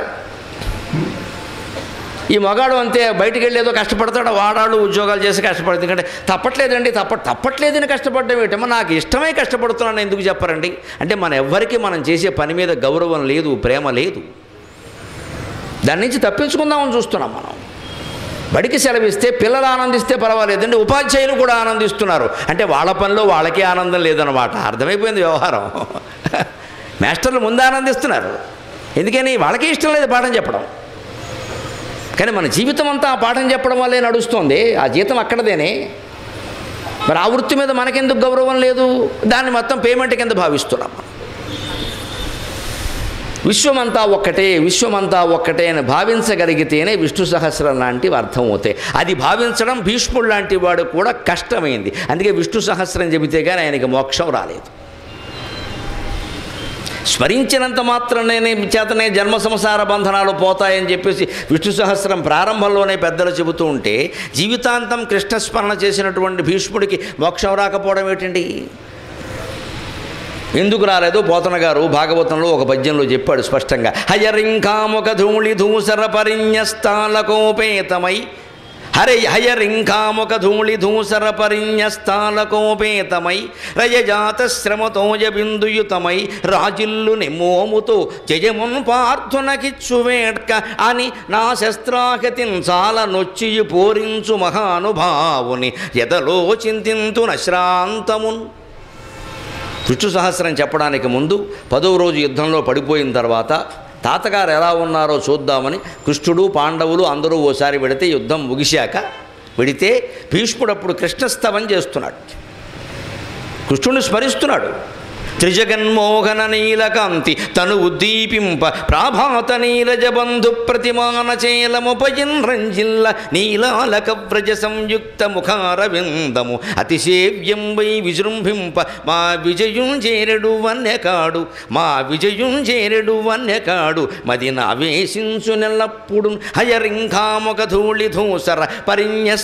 ఈ మగాడు అంతే బయటికి వెళ్ళి ఏదో కష్టపడతాడు వాడాడు ఉద్యోగాలు చేసి కష్టపడుతుంది ఎందుకంటే తప్పట్లేదండి తప్ప తప్పట్లేదని కష్టపడడం ఏంటమ్మా నాకు ఇష్టమై కష్టపడుతున్నాను ఎందుకు చెప్పరండి అంటే మన ఎవ్వరికీ మనం చేసే పని మీద గౌరవం లేదు ప్రేమ లేదు దాని నుంచి తప్పించుకుందామని చూస్తున్నాం మనం బడికి సెలవిస్తే పిల్లలు ఆనందిస్తే పర్వాలేదండి ఉపాధ్యాయులు కూడా ఆనందిస్తున్నారు అంటే వాళ్ళ పనిలో వాళ్ళకే ఆనందం లేదన్నమాట అర్థమైపోయింది వ్యవహారం మాస్టర్లు ముందు ఆనందిస్తున్నారు ఎందుకని వాళ్ళకే ఇష్టం లేదు పాఠం చెప్పడం కానీ మన జీవితం అంతా ఆ పాఠం చెప్పడం వల్లే నడుస్తుంది ఆ జీతం అక్కడదేనే మరి ఆ వృత్తి మీద మనకెందుకు గౌరవం లేదు దాన్ని మొత్తం పేమెంట్ కింద భావిస్తున్నాం మనం విశ్వమంతా ఒక్కటే విశ్వమంతా ఒక్కటే అని భావించగలిగితేనే విష్ణు సహస్రం లాంటివి అర్థమవుతాయి అది భావించడం భీష్ముడు లాంటి వాడు కూడా కష్టమైంది అందుకే విష్ణు సహస్రం చెబితే కానీ ఆయనకి మోక్షం రాలేదు స్మరించినంత మాత్రమే చేతనే జన్మ సంసార బంధనాలు పోతాయని చెప్పేసి విష్ణు సహస్రం ప్రారంభంలోనే పెద్దలు చెబుతూ ఉంటే జీవితాంతం కృష్ణస్మరణ చేసినటువంటి భీష్ముడికి మోక్షం రాకపోవడం ఏంటండి ఎందుకు రాలేదు పోతన గారు భాగవతంలో ఒక పద్యంలో చెప్పాడు స్పష్టంగా హయరింకాముక ధూళి ధూసర పరిణ్యస్థాలకోపేతమై హరే హయరింకాముక ధూళి ధూసర పరిణ్యస్థాలకోపేతమై రయజాత శ్రమతోజ బిందుయుతమై రాజిల్లు నిమ్మోముతో జయమున్ పార్థునకిచ్చు వేడ్క అని నా శస్త్రాగతిన్ చాలా నొచ్చియు పోరించు మహానుభావుని ఎదలో చింతింతున శ్రాంతమున్ విష్ణు సహస్రం చెప్పడానికి ముందు పదవ రోజు యుద్ధంలో పడిపోయిన తర్వాత తాతగారు ఎలా ఉన్నారో చూద్దామని కృష్ణుడు పాండవులు అందరూ ఓసారి వెడితే యుద్ధం ముగిశాక వెడితే భీష్ముడు అప్పుడు కృష్ణస్తవం చేస్తున్నాడు కృష్ణుని స్మరిస్తున్నాడు త్రిజగన్మోహన నీలకాంతి తను ఉద్దీపింప ప్రాభాత నీరజ బంధు ప్రతిమాన చేలముపయిన్ రంజిల్ల నీలాలక వ్రజ సంయుక్త ముఖారవిందము అతిసేవ్యం వై విజృంభింప మా విజయం చేరెడు వన్యకాడు మా విజయం చేరెడు వన్యకాడు మది నావేశించు నెల్లప్పుడు హయరింఖాముఖ ధూళి ధూసర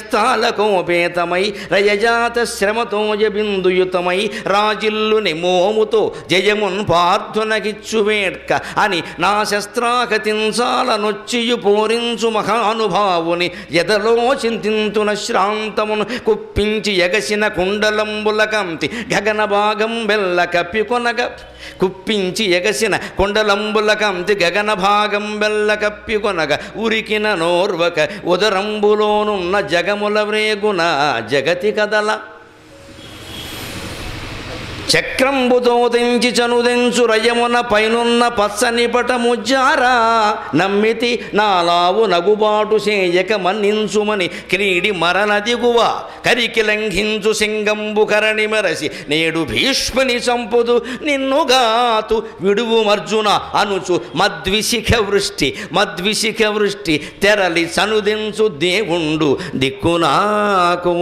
పరిణ్యస్థాలకోపేతమై రయజాత శ్రమతోజ బిందుయుతమై రాజిల్లు నిమోము సోముతో జయమున్ పార్థునకిచ్చువేట్క అని నా శస్త్రాకతించాల నొచ్చియు పోరించు మహానుభావుని ఎదలో చింతింతున శ్రాంతమును కుప్పించి ఎగసిన కుండలంబుల కంతి గగన భాగం బెల్ల కప్పికొనగ కుప్పించి ఎగసిన కొండలంబుల కంతి గగన భాగం బెల్ల కప్పికొనగ ఉరికిన నోర్వక ఉదరంబులోనున్న జగముల వ్రేగున జగతి కదల చక్రంబుతో తెంచి చనుదెంచు రయమున పైనున్న పచ్చని పటముజ్జారా నమ్మితి నాలావు నగుబాటు చేయక మన్నించుమని క్రీడి మరణ దిగువ కరికి లంఘించు సింగంబు కరణి మెరసి నేడు భీష్ముని చంపుదు నిన్నుగాతు విడువు మర్జున అనుచు మద్విశిఖ వృష్టి మద్విశిఖ వృష్టి తెరలి చనుదించు దేవుండు దిక్కునాకు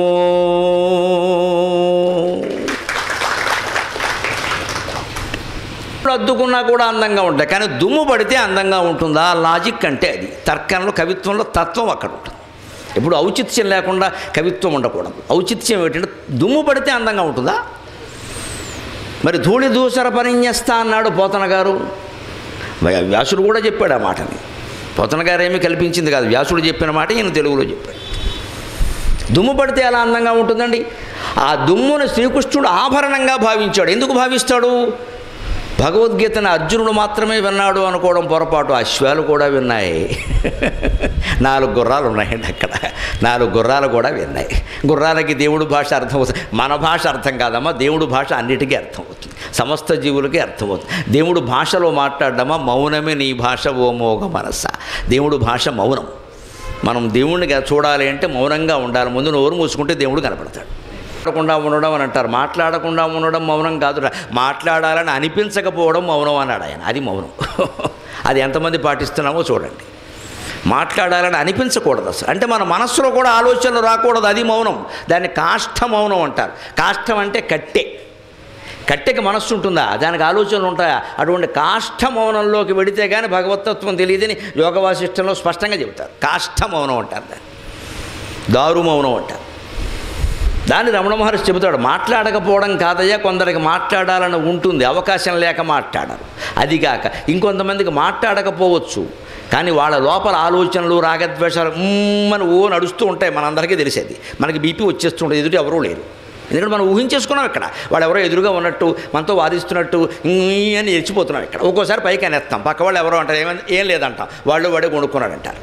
అద్దుకున్నా కూడా అందంగా ఉంటాయి కానీ దుమ్ము పడితే అందంగా ఉంటుందా లాజిక్ అంటే అది తర్కంలో కవిత్వంలో తత్వం అక్కడ ఉంటుంది ఇప్పుడు ఔచిత్యం లేకుండా కవిత్వం ఉండకూడదు ఔచిత్యం ఏంటంటే దుమ్ము పడితే అందంగా ఉంటుందా మరి ధూళి దూసర పరిన్యస్తా అన్నాడు పోతన గారు వ్య- వ్యాసుడు కూడా చెప్పాడు ఆ మాటని పోతన గారు ఏమీ కల్పించింది కాదు వ్యాసుడు చెప్పిన మాట ఈయన తెలుగులో చెప్పాడు దుమ్ము పడితే ఎలా అందంగా ఉంటుందండి ఆ దుమ్మును శ్రీకృష్ణుడు ఆభరణంగా భావించాడు ఎందుకు భావిస్తాడు భగవద్గీతను అర్జునుడు మాత్రమే విన్నాడు అనుకోవడం పొరపాటు అశ్వాలు కూడా విన్నాయి నాలుగు గుర్రాలు ఉన్నాయండి అక్కడ నాలుగు గుర్రాలు కూడా విన్నాయి గుర్రాలకి దేవుడు భాష అర్థమవుతుంది మన భాష అర్థం కాదమ్మా దేవుడు భాష అన్నిటికీ అర్థమవుతుంది సమస్త జీవులకి అర్థమవుతుంది దేవుడు భాషలో మాట్లాడడమా మౌనమే నీ భాష ఓ మోగ మనస్స దేవుడు భాష మౌనం మనం దేవుణ్ణి చూడాలి అంటే మౌనంగా ఉండాలి ముందు నోరు మూసుకుంటే దేవుడు కనపడతాడు మాట్లాడకుండా ఉండడం అని అంటారు మాట్లాడకుండా ఉండడం మౌనం కాదు మాట్లాడాలని అనిపించకపోవడం మౌనం అన్నాడు ఆయన అది మౌనం అది ఎంతమంది పాటిస్తున్నామో చూడండి మాట్లాడాలని అనిపించకూడదు అసలు అంటే మన మనస్సులో కూడా ఆలోచనలు రాకూడదు అది మౌనం దాన్ని కాష్ట మౌనం అంటారు కాష్టం అంటే కట్టె కట్టెకి మనస్సు ఉంటుందా దానికి ఆలోచనలు ఉంటాయా అటువంటి కాష్ట మౌనంలోకి వెడితే కానీ భగవతత్వం తెలియదని యోగ వాసిష్టంలో స్పష్టంగా చెబుతారు కాష్ట మౌనం అంటారు దాన్ని దారు మౌనం అంటారు దాన్ని రమణ మహర్షి చెబుతాడు మాట్లాడకపోవడం కాదయ్యా కొందరికి మాట్లాడాలని ఉంటుంది అవకాశం లేక మాట్లాడరు అదిగాక ఇంకొంతమందికి మాట్లాడకపోవచ్చు కానీ వాళ్ళ లోపల ఆలోచనలు రాగద్వేషాలు అని ఓ నడుస్తూ ఉంటాయి మనందరికీ తెలిసేది మనకి బీపీ వచ్చేస్తుంటుంది ఎదుటి ఎవరూ లేరు ఎందుకంటే మనం ఊహించేసుకున్నాం ఇక్కడ వాళ్ళు ఎవరో ఎదురుగా ఉన్నట్టు మనతో వాదిస్తున్నట్టు ఈ అని ఎచ్చిపోతున్నాం ఇక్కడ ఒక్కోసారి పైకి అనేస్తాం పక్క వాళ్ళు ఎవరో అంటారు ఏమని ఏం లేదంటాం వాళ్ళు వాడే కొనుక్కున్నాడు అంటారు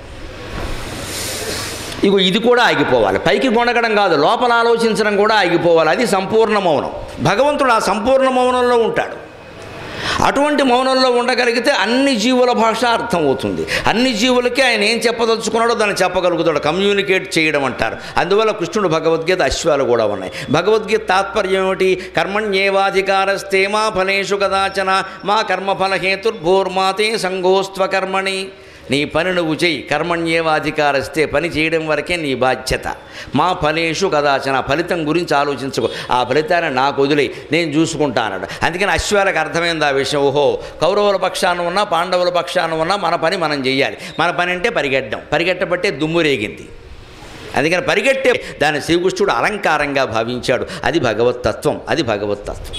ఇగో ఇది కూడా ఆగిపోవాలి పైకి కొనగడం కాదు లోపల ఆలోచించడం కూడా ఆగిపోవాలి అది సంపూర్ణ మౌనం భగవంతుడు ఆ సంపూర్ణ మౌనంలో ఉంటాడు అటువంటి మౌనంలో ఉండగలిగితే అన్ని జీవుల భాష అర్థమవుతుంది అన్ని జీవులకి ఆయన ఏం చెప్పదలుచుకున్నాడో దాన్ని చెప్పగలుగుతాడు కమ్యూనికేట్ చేయడం అంటారు అందువల్ల కృష్ణుడు భగవద్గీత అశ్వాలు కూడా ఉన్నాయి భగవద్గీత తాత్పర్యం ఏమిటి కర్మణ్యేవాధికారస్తే మా ఫలేషు కదాచన మా కర్మఫల హేతుర్భూర్మాతే సంగోస్త్వ కర్మణి నీ పని నువ్వు చెయ్యి కర్మణ్యేవాధికారస్తే పని చేయడం వరకే నీ బాధ్యత మా ఫలేషు కదాచన ఫలితం గురించి ఆలోచించుకో ఆ ఫలితాన్ని నాకు వదిలే నేను చూసుకుంటానడు అందుకని అశ్వాలకు అర్థమైంది ఆ విషయం ఓహో కౌరవుల పక్షాన ఉన్నా పాండవుల పక్షాన ఉన్నా మన పని మనం చెయ్యాలి మన పని అంటే పరిగెట్టడం పరిగెట్టబట్టే దుమ్ము రేగింది అందుకని పరిగెట్టే దాన్ని శ్రీకృష్ణుడు అలంకారంగా భావించాడు అది భగవత్తత్వం అది భగవత్తత్వం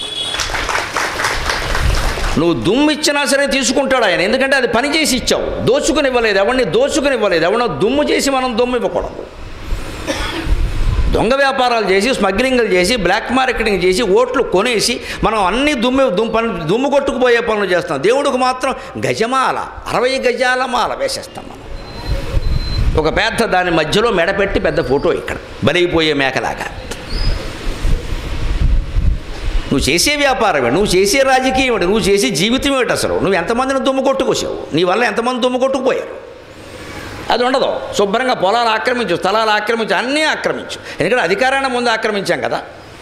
నువ్వు దుమ్ము ఇచ్చినా సరే తీసుకుంటాడు ఆయన ఎందుకంటే అది పని చేసి ఇచ్చావు దోచుకుని ఇవ్వలేదు ఎవరిని దోచుకుని ఇవ్వలేదు ఎవరినో దుమ్ము చేసి మనం దుమ్ము ఇవ్వకూడదు దొంగ వ్యాపారాలు చేసి స్మగ్లింగ్లు చేసి బ్లాక్ మార్కెటింగ్ చేసి ఓట్లు కొనేసి మనం అన్ని దుమ్ము దుమ్ము పనులు దుమ్ము కొట్టుకుపోయే పనులు చేస్తాం దేవుడికి మాత్రం గజమాల అరవై గజాల మాల వేసేస్తాం మనం ఒక పెద్ద దాని మధ్యలో మెడపెట్టి పెద్ద ఫోటో ఇక్కడ బలైపోయే మేకలాగా నువ్వు చేసే వ్యాపారమే నువ్వు చేసే రాజకీయం ఏమిటి నువ్వు చేసే జీవితం ఏమిటి అసలు నువ్వు ఎంతమందిని దుమ్ము కొట్టుకొచ్చావు నీ వల్ల ఎంతమంది దుమ్ము కొట్టుకుపోయారు అది ఉండదు శుభ్రంగా పొలాలు ఆక్రమించు స్థలాలు ఆక్రమించు అన్నీ ఆక్రమించు ఎందుకంటే అధికారాన్ని ముందు ఆక్రమించాం కదా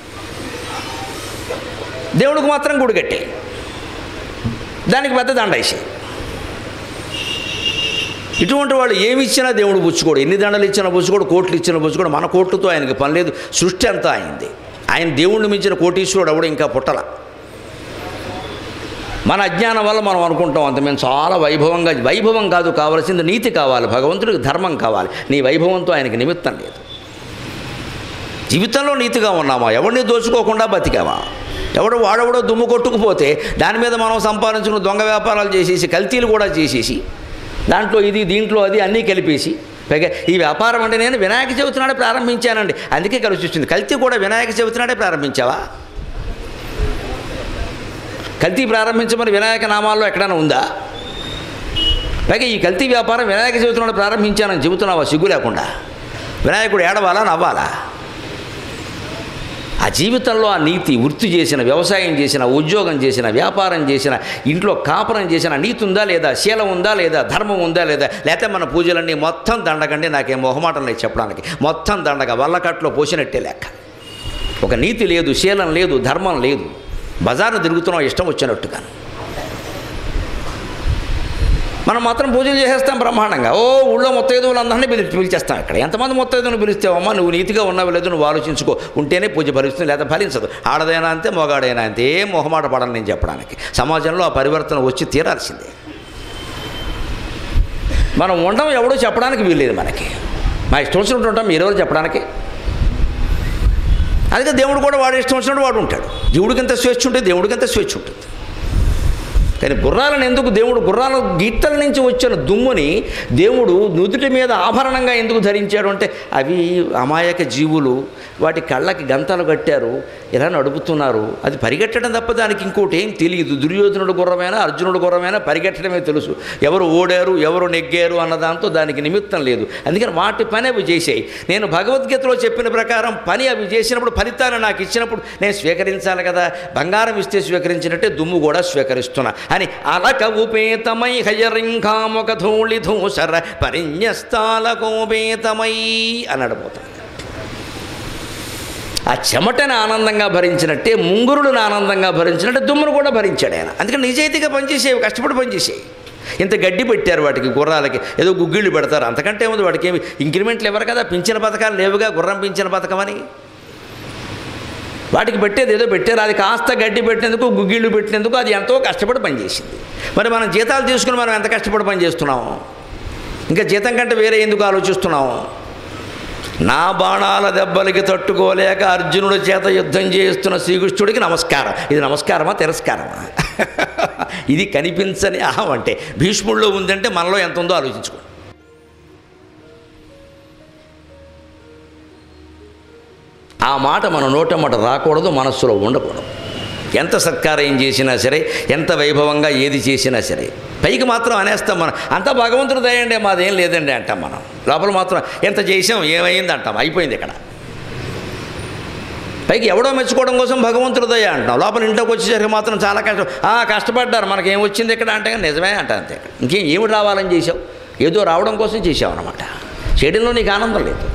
దేవుడికి మాత్రం గుడి కట్టే దానికి పెద్ద దండ వేసి ఇటువంటి వాళ్ళు ఏమి ఇచ్చినా దేవుడు పుచ్చుకోడు ఎన్ని దండలు ఇచ్చినా పుచ్చుకోడు కోట్లు ఇచ్చినా పుచ్చుకోడు మన కోట్లతో ఆయనకి పని లేదు సృష్టి అంతా అయింది ఆయన దేవుణ్ణి మించిన కోటీశ్వరుడు ఎవడు ఇంకా పుట్టల మన అజ్ఞానం వల్ల మనం అనుకుంటాం అంత మేము చాలా వైభవంగా వైభవం కాదు కావాల్సింది నీతి కావాలి భగవంతుడికి ధర్మం కావాలి నీ వైభవంతో ఆయనకి నిమిత్తం లేదు జీవితంలో నీతిగా ఉన్నామా ఎవరిని దోచుకోకుండా బతికామా ఎవడో వాడెవడో దుమ్ము కొట్టుకుపోతే దాని మీద మనం సంపాదించుకున్న దొంగ వ్యాపారాలు చేసేసి కల్తీలు కూడా చేసేసి దాంట్లో ఇది దీంట్లో అది అన్నీ కలిపేసి పైగా ఈ వ్యాపారం అంటే నేను వినాయక చవితి నాడే ప్రారంభించానండి అందుకే కలిసి వచ్చింది కల్తీ కూడా వినాయక చవితి నాడే ప్రారంభించావా కల్తీ ప్రారంభించమని వినాయక నామాల్లో ఎక్కడైనా ఉందా పైగా ఈ కల్తీ వ్యాపారం వినాయక చవితి నాడు ప్రారంభించానని చెబుతున్నావా సిగ్గు లేకుండా వినాయకుడు ఏడవాలా నవ్వాలా ఆ జీవితంలో ఆ నీతి వృత్తి చేసిన వ్యవసాయం చేసిన ఉద్యోగం చేసిన వ్యాపారం చేసిన ఇంట్లో కాపురం చేసిన నీతి ఉందా లేదా శీలం ఉందా లేదా ధర్మం ఉందా లేదా లేకపోతే మన పూజలన్నీ మొత్తం దండకండి నాకేం మొహమాటం లేదు చెప్పడానికి మొత్తం దండగ వల్లకట్లో పోసినట్టే లెక్క ఒక నీతి లేదు శీలం లేదు ధర్మం లేదు బజార్ను తిరుగుతున్నాం ఇష్టం వచ్చినట్టుగాను మనం మాత్రం పూజలు చేసేస్తాం బ్రహ్మాండంగా ఓ ఊళ్ళో మొత్తైదువులు అందరినీ పిలి పిలిచేస్తాం ఇక్కడ ఎంతమంది మొత్తైదువులు పిలిస్తేవమ్మా నువ్వు నీతిగా ఉన్నావు లేదు నువ్వు ఆలోచించుకో ఉంటేనే పూజ ఫలిస్తుంది లేదా ఫలించదు ఆడదైనా అంతే మొగాడైనా అంతే ఏం మొహమాట పడను నేను చెప్పడానికి సమాజంలో ఆ పరివర్తన వచ్చి తీరాల్సిందే మనం ఉండడం ఎవడో చెప్పడానికి వీల్లేదు మనకి మా ఇష్టం వచ్చినట్టు ఉంటాం మీరెవరు చెప్పడానికి అందుకే దేవుడు కూడా వాడు ఇష్టం వచ్చినట్టు వాడు ఉంటాడు జీవుడికి ఎంత స్వేచ్ఛ ఉంటుంది దేవుడికి ఎంత స్వేచ్ఛ ఉంటుంది కానీ గుర్రాలను ఎందుకు దేవుడు గుర్రాల గీతల నుంచి వచ్చిన దుమ్ముని దేవుడు నుదుటి మీద ఆభరణంగా ఎందుకు ధరించాడు అంటే అవి అమాయక జీవులు వాటి కళ్ళకి గంతలు కట్టారు ఇలా నడుపుతున్నారు అది పరిగెట్టడం తప్ప దానికి ఇంకోటి ఏం తెలియదు దుర్యోధనుడు గుర్రమైనా అర్జునుడు గుర్రమైనా పరిగెట్టడమే తెలుసు ఎవరు ఓడారు ఎవరు నెగ్గారు అన్న దాంతో దానికి నిమిత్తం లేదు అందుకని వాటి పని అవి చేసాయి నేను భగవద్గీతలో చెప్పిన ప్రకారం పని అవి చేసినప్పుడు ఫలితాన్ని నాకు ఇచ్చినప్పుడు నేను స్వీకరించాలి కదా బంగారం ఇస్తే స్వీకరించినట్టే దుమ్ము కూడా స్వీకరిస్తున్నా అని అలక ఉపేతమై హయరింఖాముఖ ధూళి ధూసర పరిన్యస్తాలకోపేతమై అన్నాడు పోతాడు ఆ చెమటని ఆనందంగా భరించినట్టే ముంగురులను ఆనందంగా భరించినట్టే దుమ్మును కూడా భరించాడు ఆయన అందుకని నిజాయితీగా పనిచేసేవి కష్టపడి పనిచేసేవి ఇంత గడ్డి పెట్టారు వాటికి గుర్రాలకి ఏదో గుగ్గిళ్ళు పెడతారు అంతకంటే ఉంది వాటికి ఏమి ఇంక్రిమెంట్లు ఇవ్వరు కదా పింఛన పథకాలు లేవుగా గుర్రం పింఛన పథకం అని వాటికి పెట్టేది ఏదో పెట్టారు అది కాస్త గడ్డి పెట్టినందుకు గుగ్గిళ్ళు పెట్టినందుకు అది ఎంతో కష్టపడి పనిచేసింది మరి మనం జీతాలు తీసుకుని మనం ఎంత కష్టపడి పనిచేస్తున్నాము ఇంకా జీతం కంటే వేరే ఎందుకు ఆలోచిస్తున్నాము నా బాణాల దెబ్బలకి తట్టుకోలేక అర్జునుడి చేత యుద్ధం చేస్తున్న శ్రీకృష్ణుడికి నమస్కారం ఇది నమస్కారమా తిరస్కారమా ఇది కనిపించని అహం అంటే భీష్ముడిలో ఉందంటే మనలో ఎంత ఉందో ఆలోచించుకో ఆ మాట మన నోటమ్మట రాకూడదు మనస్సులో ఉండకూడదు ఎంత సత్కారం చేసినా సరే ఎంత వైభవంగా ఏది చేసినా సరే పైకి మాత్రం అనేస్తాం మనం అంతా భగవంతుడు దయండి మాదేం లేదండి అంటాం మనం లోపల మాత్రం ఎంత చేసాం ఏమైంది అంటాం అయిపోయింది ఇక్కడ పైకి ఎవడో మెచ్చుకోవడం కోసం భగవంతుడు దయ అంటాం లోపల ఇంట్లోకి వచ్చేసరికి మాత్రం చాలా కష్టం ఆ కష్టపడ్డారు మనకేం వచ్చింది ఇక్కడ అంటే నిజమే అంట అంతే ఇంకేం ఏమి రావాలని చేసావు ఏదో రావడం కోసం చేసావు అనమాట చేయడంలో నీకు ఆనందం లేదు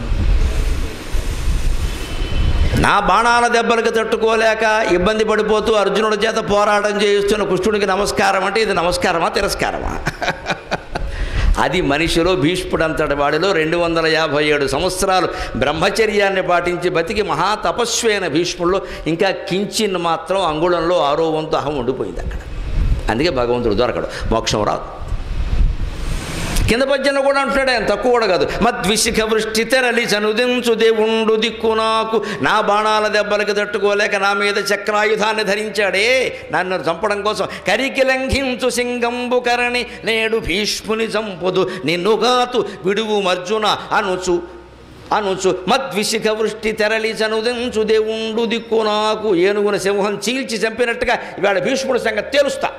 నా బాణాల దెబ్బలకు తట్టుకోలేక ఇబ్బంది పడిపోతూ అర్జునుడి చేత పోరాటం చేయిస్తున్న కృష్ణుడికి నమస్కారం అంటే ఇది నమస్కారమా తిరస్కారమా అది మనిషిలో భీష్ముడంతటి వాడిలో రెండు వందల యాభై ఏడు సంవత్సరాలు బ్రహ్మచర్యాన్ని పాటించి బతికి మహా తపస్వి అయిన భీష్ముల్లో ఇంకా కించిన్ మాత్రం అంగుళంలో ఆరో వంతు అహం ఉండిపోయింది అక్కడ అందుకే భగవంతుడు దొరకడు మోక్షం రాదు కింద పద్యంలో కూడా అంటున్నాడు ఆయన తక్కువ కూడా కాదు మద్విశిఖ వృష్టి తెరలి చనుదించు దేవుండు దిక్కు నాకు నా బాణాల దెబ్బలకి తట్టుకోలేక నా మీద చక్రాయుధాన్ని ధరించాడే నన్ను చంపడం కోసం కరికి లంఘించు సింగంబు కరణి నేడు భీష్ముని చంపుదు నిన్నుగాతు విడువు మర్జున అనుచు అనుచు మద్విశిఖ వృష్టి తెరలి చనుదించు దేవుండు దిక్కు నాకు ఏనుగున సింహం చీల్చి చంపినట్టుగా ఇవాళ భీష్ముడి సంగతి తెలుస్తా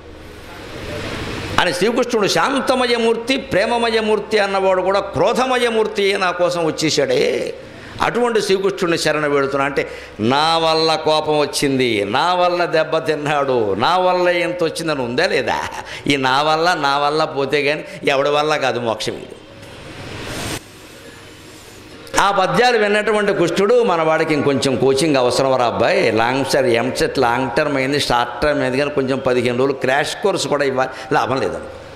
అని శ్రీకృష్ణుడు శాంతమయమూర్తి ప్రేమమయమూర్తి అన్నవాడు కూడా క్రోధమయమూర్తి నా కోసం వచ్చేసాడే అటువంటి శ్రీకృష్ణుడిని శరణ పెడుతున్నా అంటే నా వల్ల కోపం వచ్చింది నా వల్ల దెబ్బ తిన్నాడు నా వల్ల ఎంత వచ్చిందని ఉందా లేదా ఈ నా వల్ల నా వల్ల పోతే కానీ ఎవడి వల్ల కాదు మోక్షం ఇది ఆ పద్యాలు విన్నటువంటి కృష్ణుడు మన వాడికి ఇంకొంచెం కోచింగ్ అవసరం రా అబ్బాయి long sir EAMCET long term అయింది షార్ట్ టర్మ్ అయింది కానీ కొంచెం పదిహేను రోజులు క్రాష్ కోర్స్ కూడా ఇవ్వాలి లాభం లేదు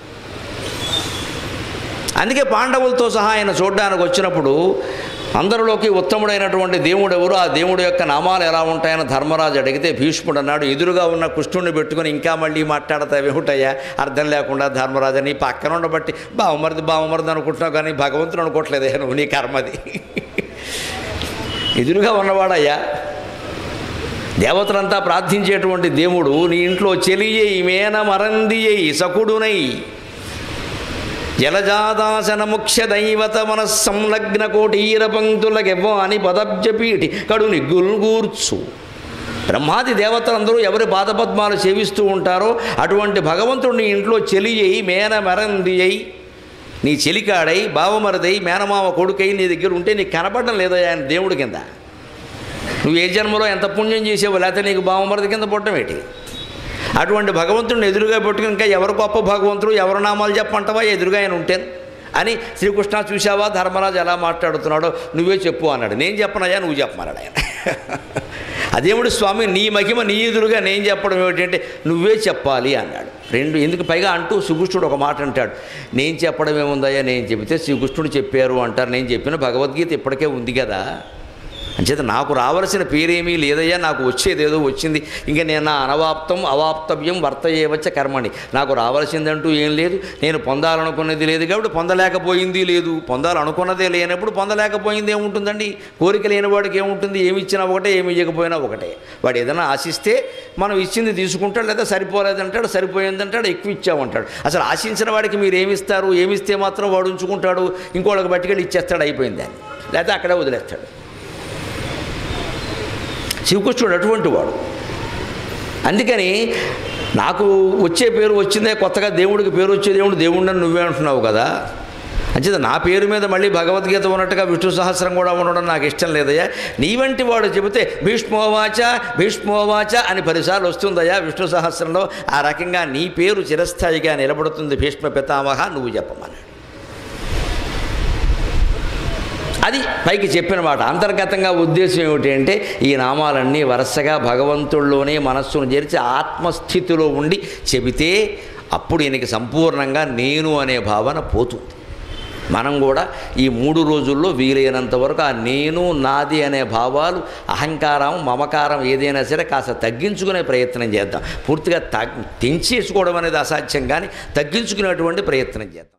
అందుకే పాండవులతో సహా ఆయన చూడడానికి వచ్చినప్పుడు అందరిలోకి ఉత్తముడైనటువంటి దేవుడు ఎవరు ఆ దేవుడు యొక్క నామాలు ఎలా ఉంటాయని ధర్మరాజు అడిగితే భీష్ముడు అన్నాడు ఎదురుగా ఉన్న కృష్ణుడిని పెట్టుకుని ఇంకా మళ్ళీ మాట్లాడతావేమిటయ్యా అర్థం లేకుండా ధర్మరాజు నీ పక్కన ఉండబట్టి బావమరిది బావమరిది అనుకుంటున్నావు కానీ భగవంతుడు అనుకోవట్లేదే నువ్వు నీ కర్మది ఎదురుగా ఉన్నవాడయ్యా దేవతలంతా ప్రార్థించేటువంటి దేవుడు నీ ఇంట్లో చెలియై మేన మరందియై సకుడునై జలజాదాసన ముఖ్య దైవత మన సంలగ్న కోటీర పంక్తులకెవ్వ అని పదబ్జపీఠి కడు నిగ్గుల్గూర్చు బ్రహ్మాది దేవతలందరూ ఎవరి పాదపద్మాలు సేవిస్తూ ఉంటారో అటువంటి భగవంతుడు నీ ఇంట్లో చెలియై మేన మరంది అయి నీ చెలికాడై బావమరదై మేనమామ కొడుకై నీ దగ్గర ఉంటే నీకు కనపడడం లేదా ఆయన దేవుడి కింద నువ్వు ఏ జన్మలో ఎంత పుణ్యం చేసావో లేకపోతే నీకు బావమరది కింద పుట్టడం ఏంటి అటువంటి భగవంతుడిని ఎదురుగా పెట్టుకుని ఇంకా ఎవరు గొప్ప భగవంతుడు ఎవరు నామాలు చెప్పంటావా ఎదురుగా ఆయన ఉంటేను అని శ్రీకృష్ణ చూశావా ధర్మరాజు ఎలా మాట్లాడుతున్నాడో నువ్వే చెప్పు అన్నాడు నేను చెప్పనయ్యా నువ్వు చెప్పమన్నాడు ఆయన అదేముడు స్వామి నీ మహిమ నీ ఎదురుగా నేను చెప్పడం ఏమిటంటే నువ్వే చెప్పాలి అన్నాడు రెండు ఎందుకు పైగా అంటూ శ్రీకృష్ణుడు ఒక మాట అంటాడు నేను చెప్పడం ఏముందయ్యా నేను చెబితే శ్రీకృష్ణుడు చెప్పారు అంటారు నేను చెప్పిన భగవద్గీత ఇప్పటికే ఉంది కదా అంచేత నాకు రావలసిన పేరేమీ లేదయ్యా నాకు వచ్చేదేదో వచ్చింది ఇంకా నేను నా అనవాప్తం అవాప్తవ్యం వర్తయేవచ్చ కర్మని నాకు రావాల్సిందంటూ ఏం లేదు నేను పొందాలనుకున్నది లేదు కాబట్టి పొందలేకపోయింది లేదు పొందాలనుకున్నదే లేనప్పుడు పొందలేకపోయింది ఏముంటుందండి కోరిక లేని వాడికి ఏముంటుంది ఏమి ఇచ్చినా ఒకటే ఏమి ఇవ్వకపోయినా ఒకటే వాడు ఏదైనా ఆశిస్తే మనం ఇచ్చింది తీసుకుంటాడు లేదా సరిపోలేదంటాడు సరిపోయిందంటాడు ఎక్కువ ఇచ్చామంటాడు అసలు ఆశించిన వాడికి మీరు ఏమిస్తారు ఏమిస్తే మాత్రం వాడు ఉంచుకుంటాడు ఇంకోళ్ళకి బట్టికెళ్ళి ఇచ్చేస్తాడు అయిపోయింది అని లేకపోతే అక్కడే వదిలేస్తాడు శివకృష్ణుడు అటువంటి వాడు అందుకని నాకు వచ్చే పేరు వచ్చిందే కొత్తగా దేవుడికి పేరు వచ్చే దేవుడు దేవుడిని నువ్వే అంటున్నావు కదా అంచేత నా పేరు మీద మళ్ళీ భగవద్గీత ఉన్నట్టుగా విష్ణు సహస్రం కూడా ఉండడం నాకు ఇష్టం లేదయ్యా నీ వంటి వాడు చెబితే భీష్మోవాచ భీష్మోవాచ అని పదిసార్లు వస్తుందయ్యా విష్ణు సహస్రంలో ఆ రకంగా నీ పేరు చిరస్థాయిగా నిలబడుతుంది భీష్మ పితామహ నువ్వు చెప్పమన్నాడు అది పైకి చెప్పిన మాట అంతర్గతంగా ఉద్దేశం ఏమిటి అంటే ఈ నామాలన్నీ వరుసగా భగవంతుల్లోనే మనస్సును చేర్చి ఆత్మస్థితిలో ఉండి చెబితే అప్పుడు ఈయనకి సంపూర్ణంగా నేను అనే భావన పోతుంది మనం కూడా ఈ మూడు రోజుల్లో వీలైనంత వరకు ఆ నేను నాది అనే భావాలు అహంకారం మమకారం ఏదైనా సరే కాస్త తగ్గించుకునే ప్రయత్నం చేద్దాం పూర్తిగా తగ్ తెంచేసుకోవడం అనేది అసాధ్యం కానీ తగ్గించుకునేటువంటి ప్రయత్నం చేద్దాం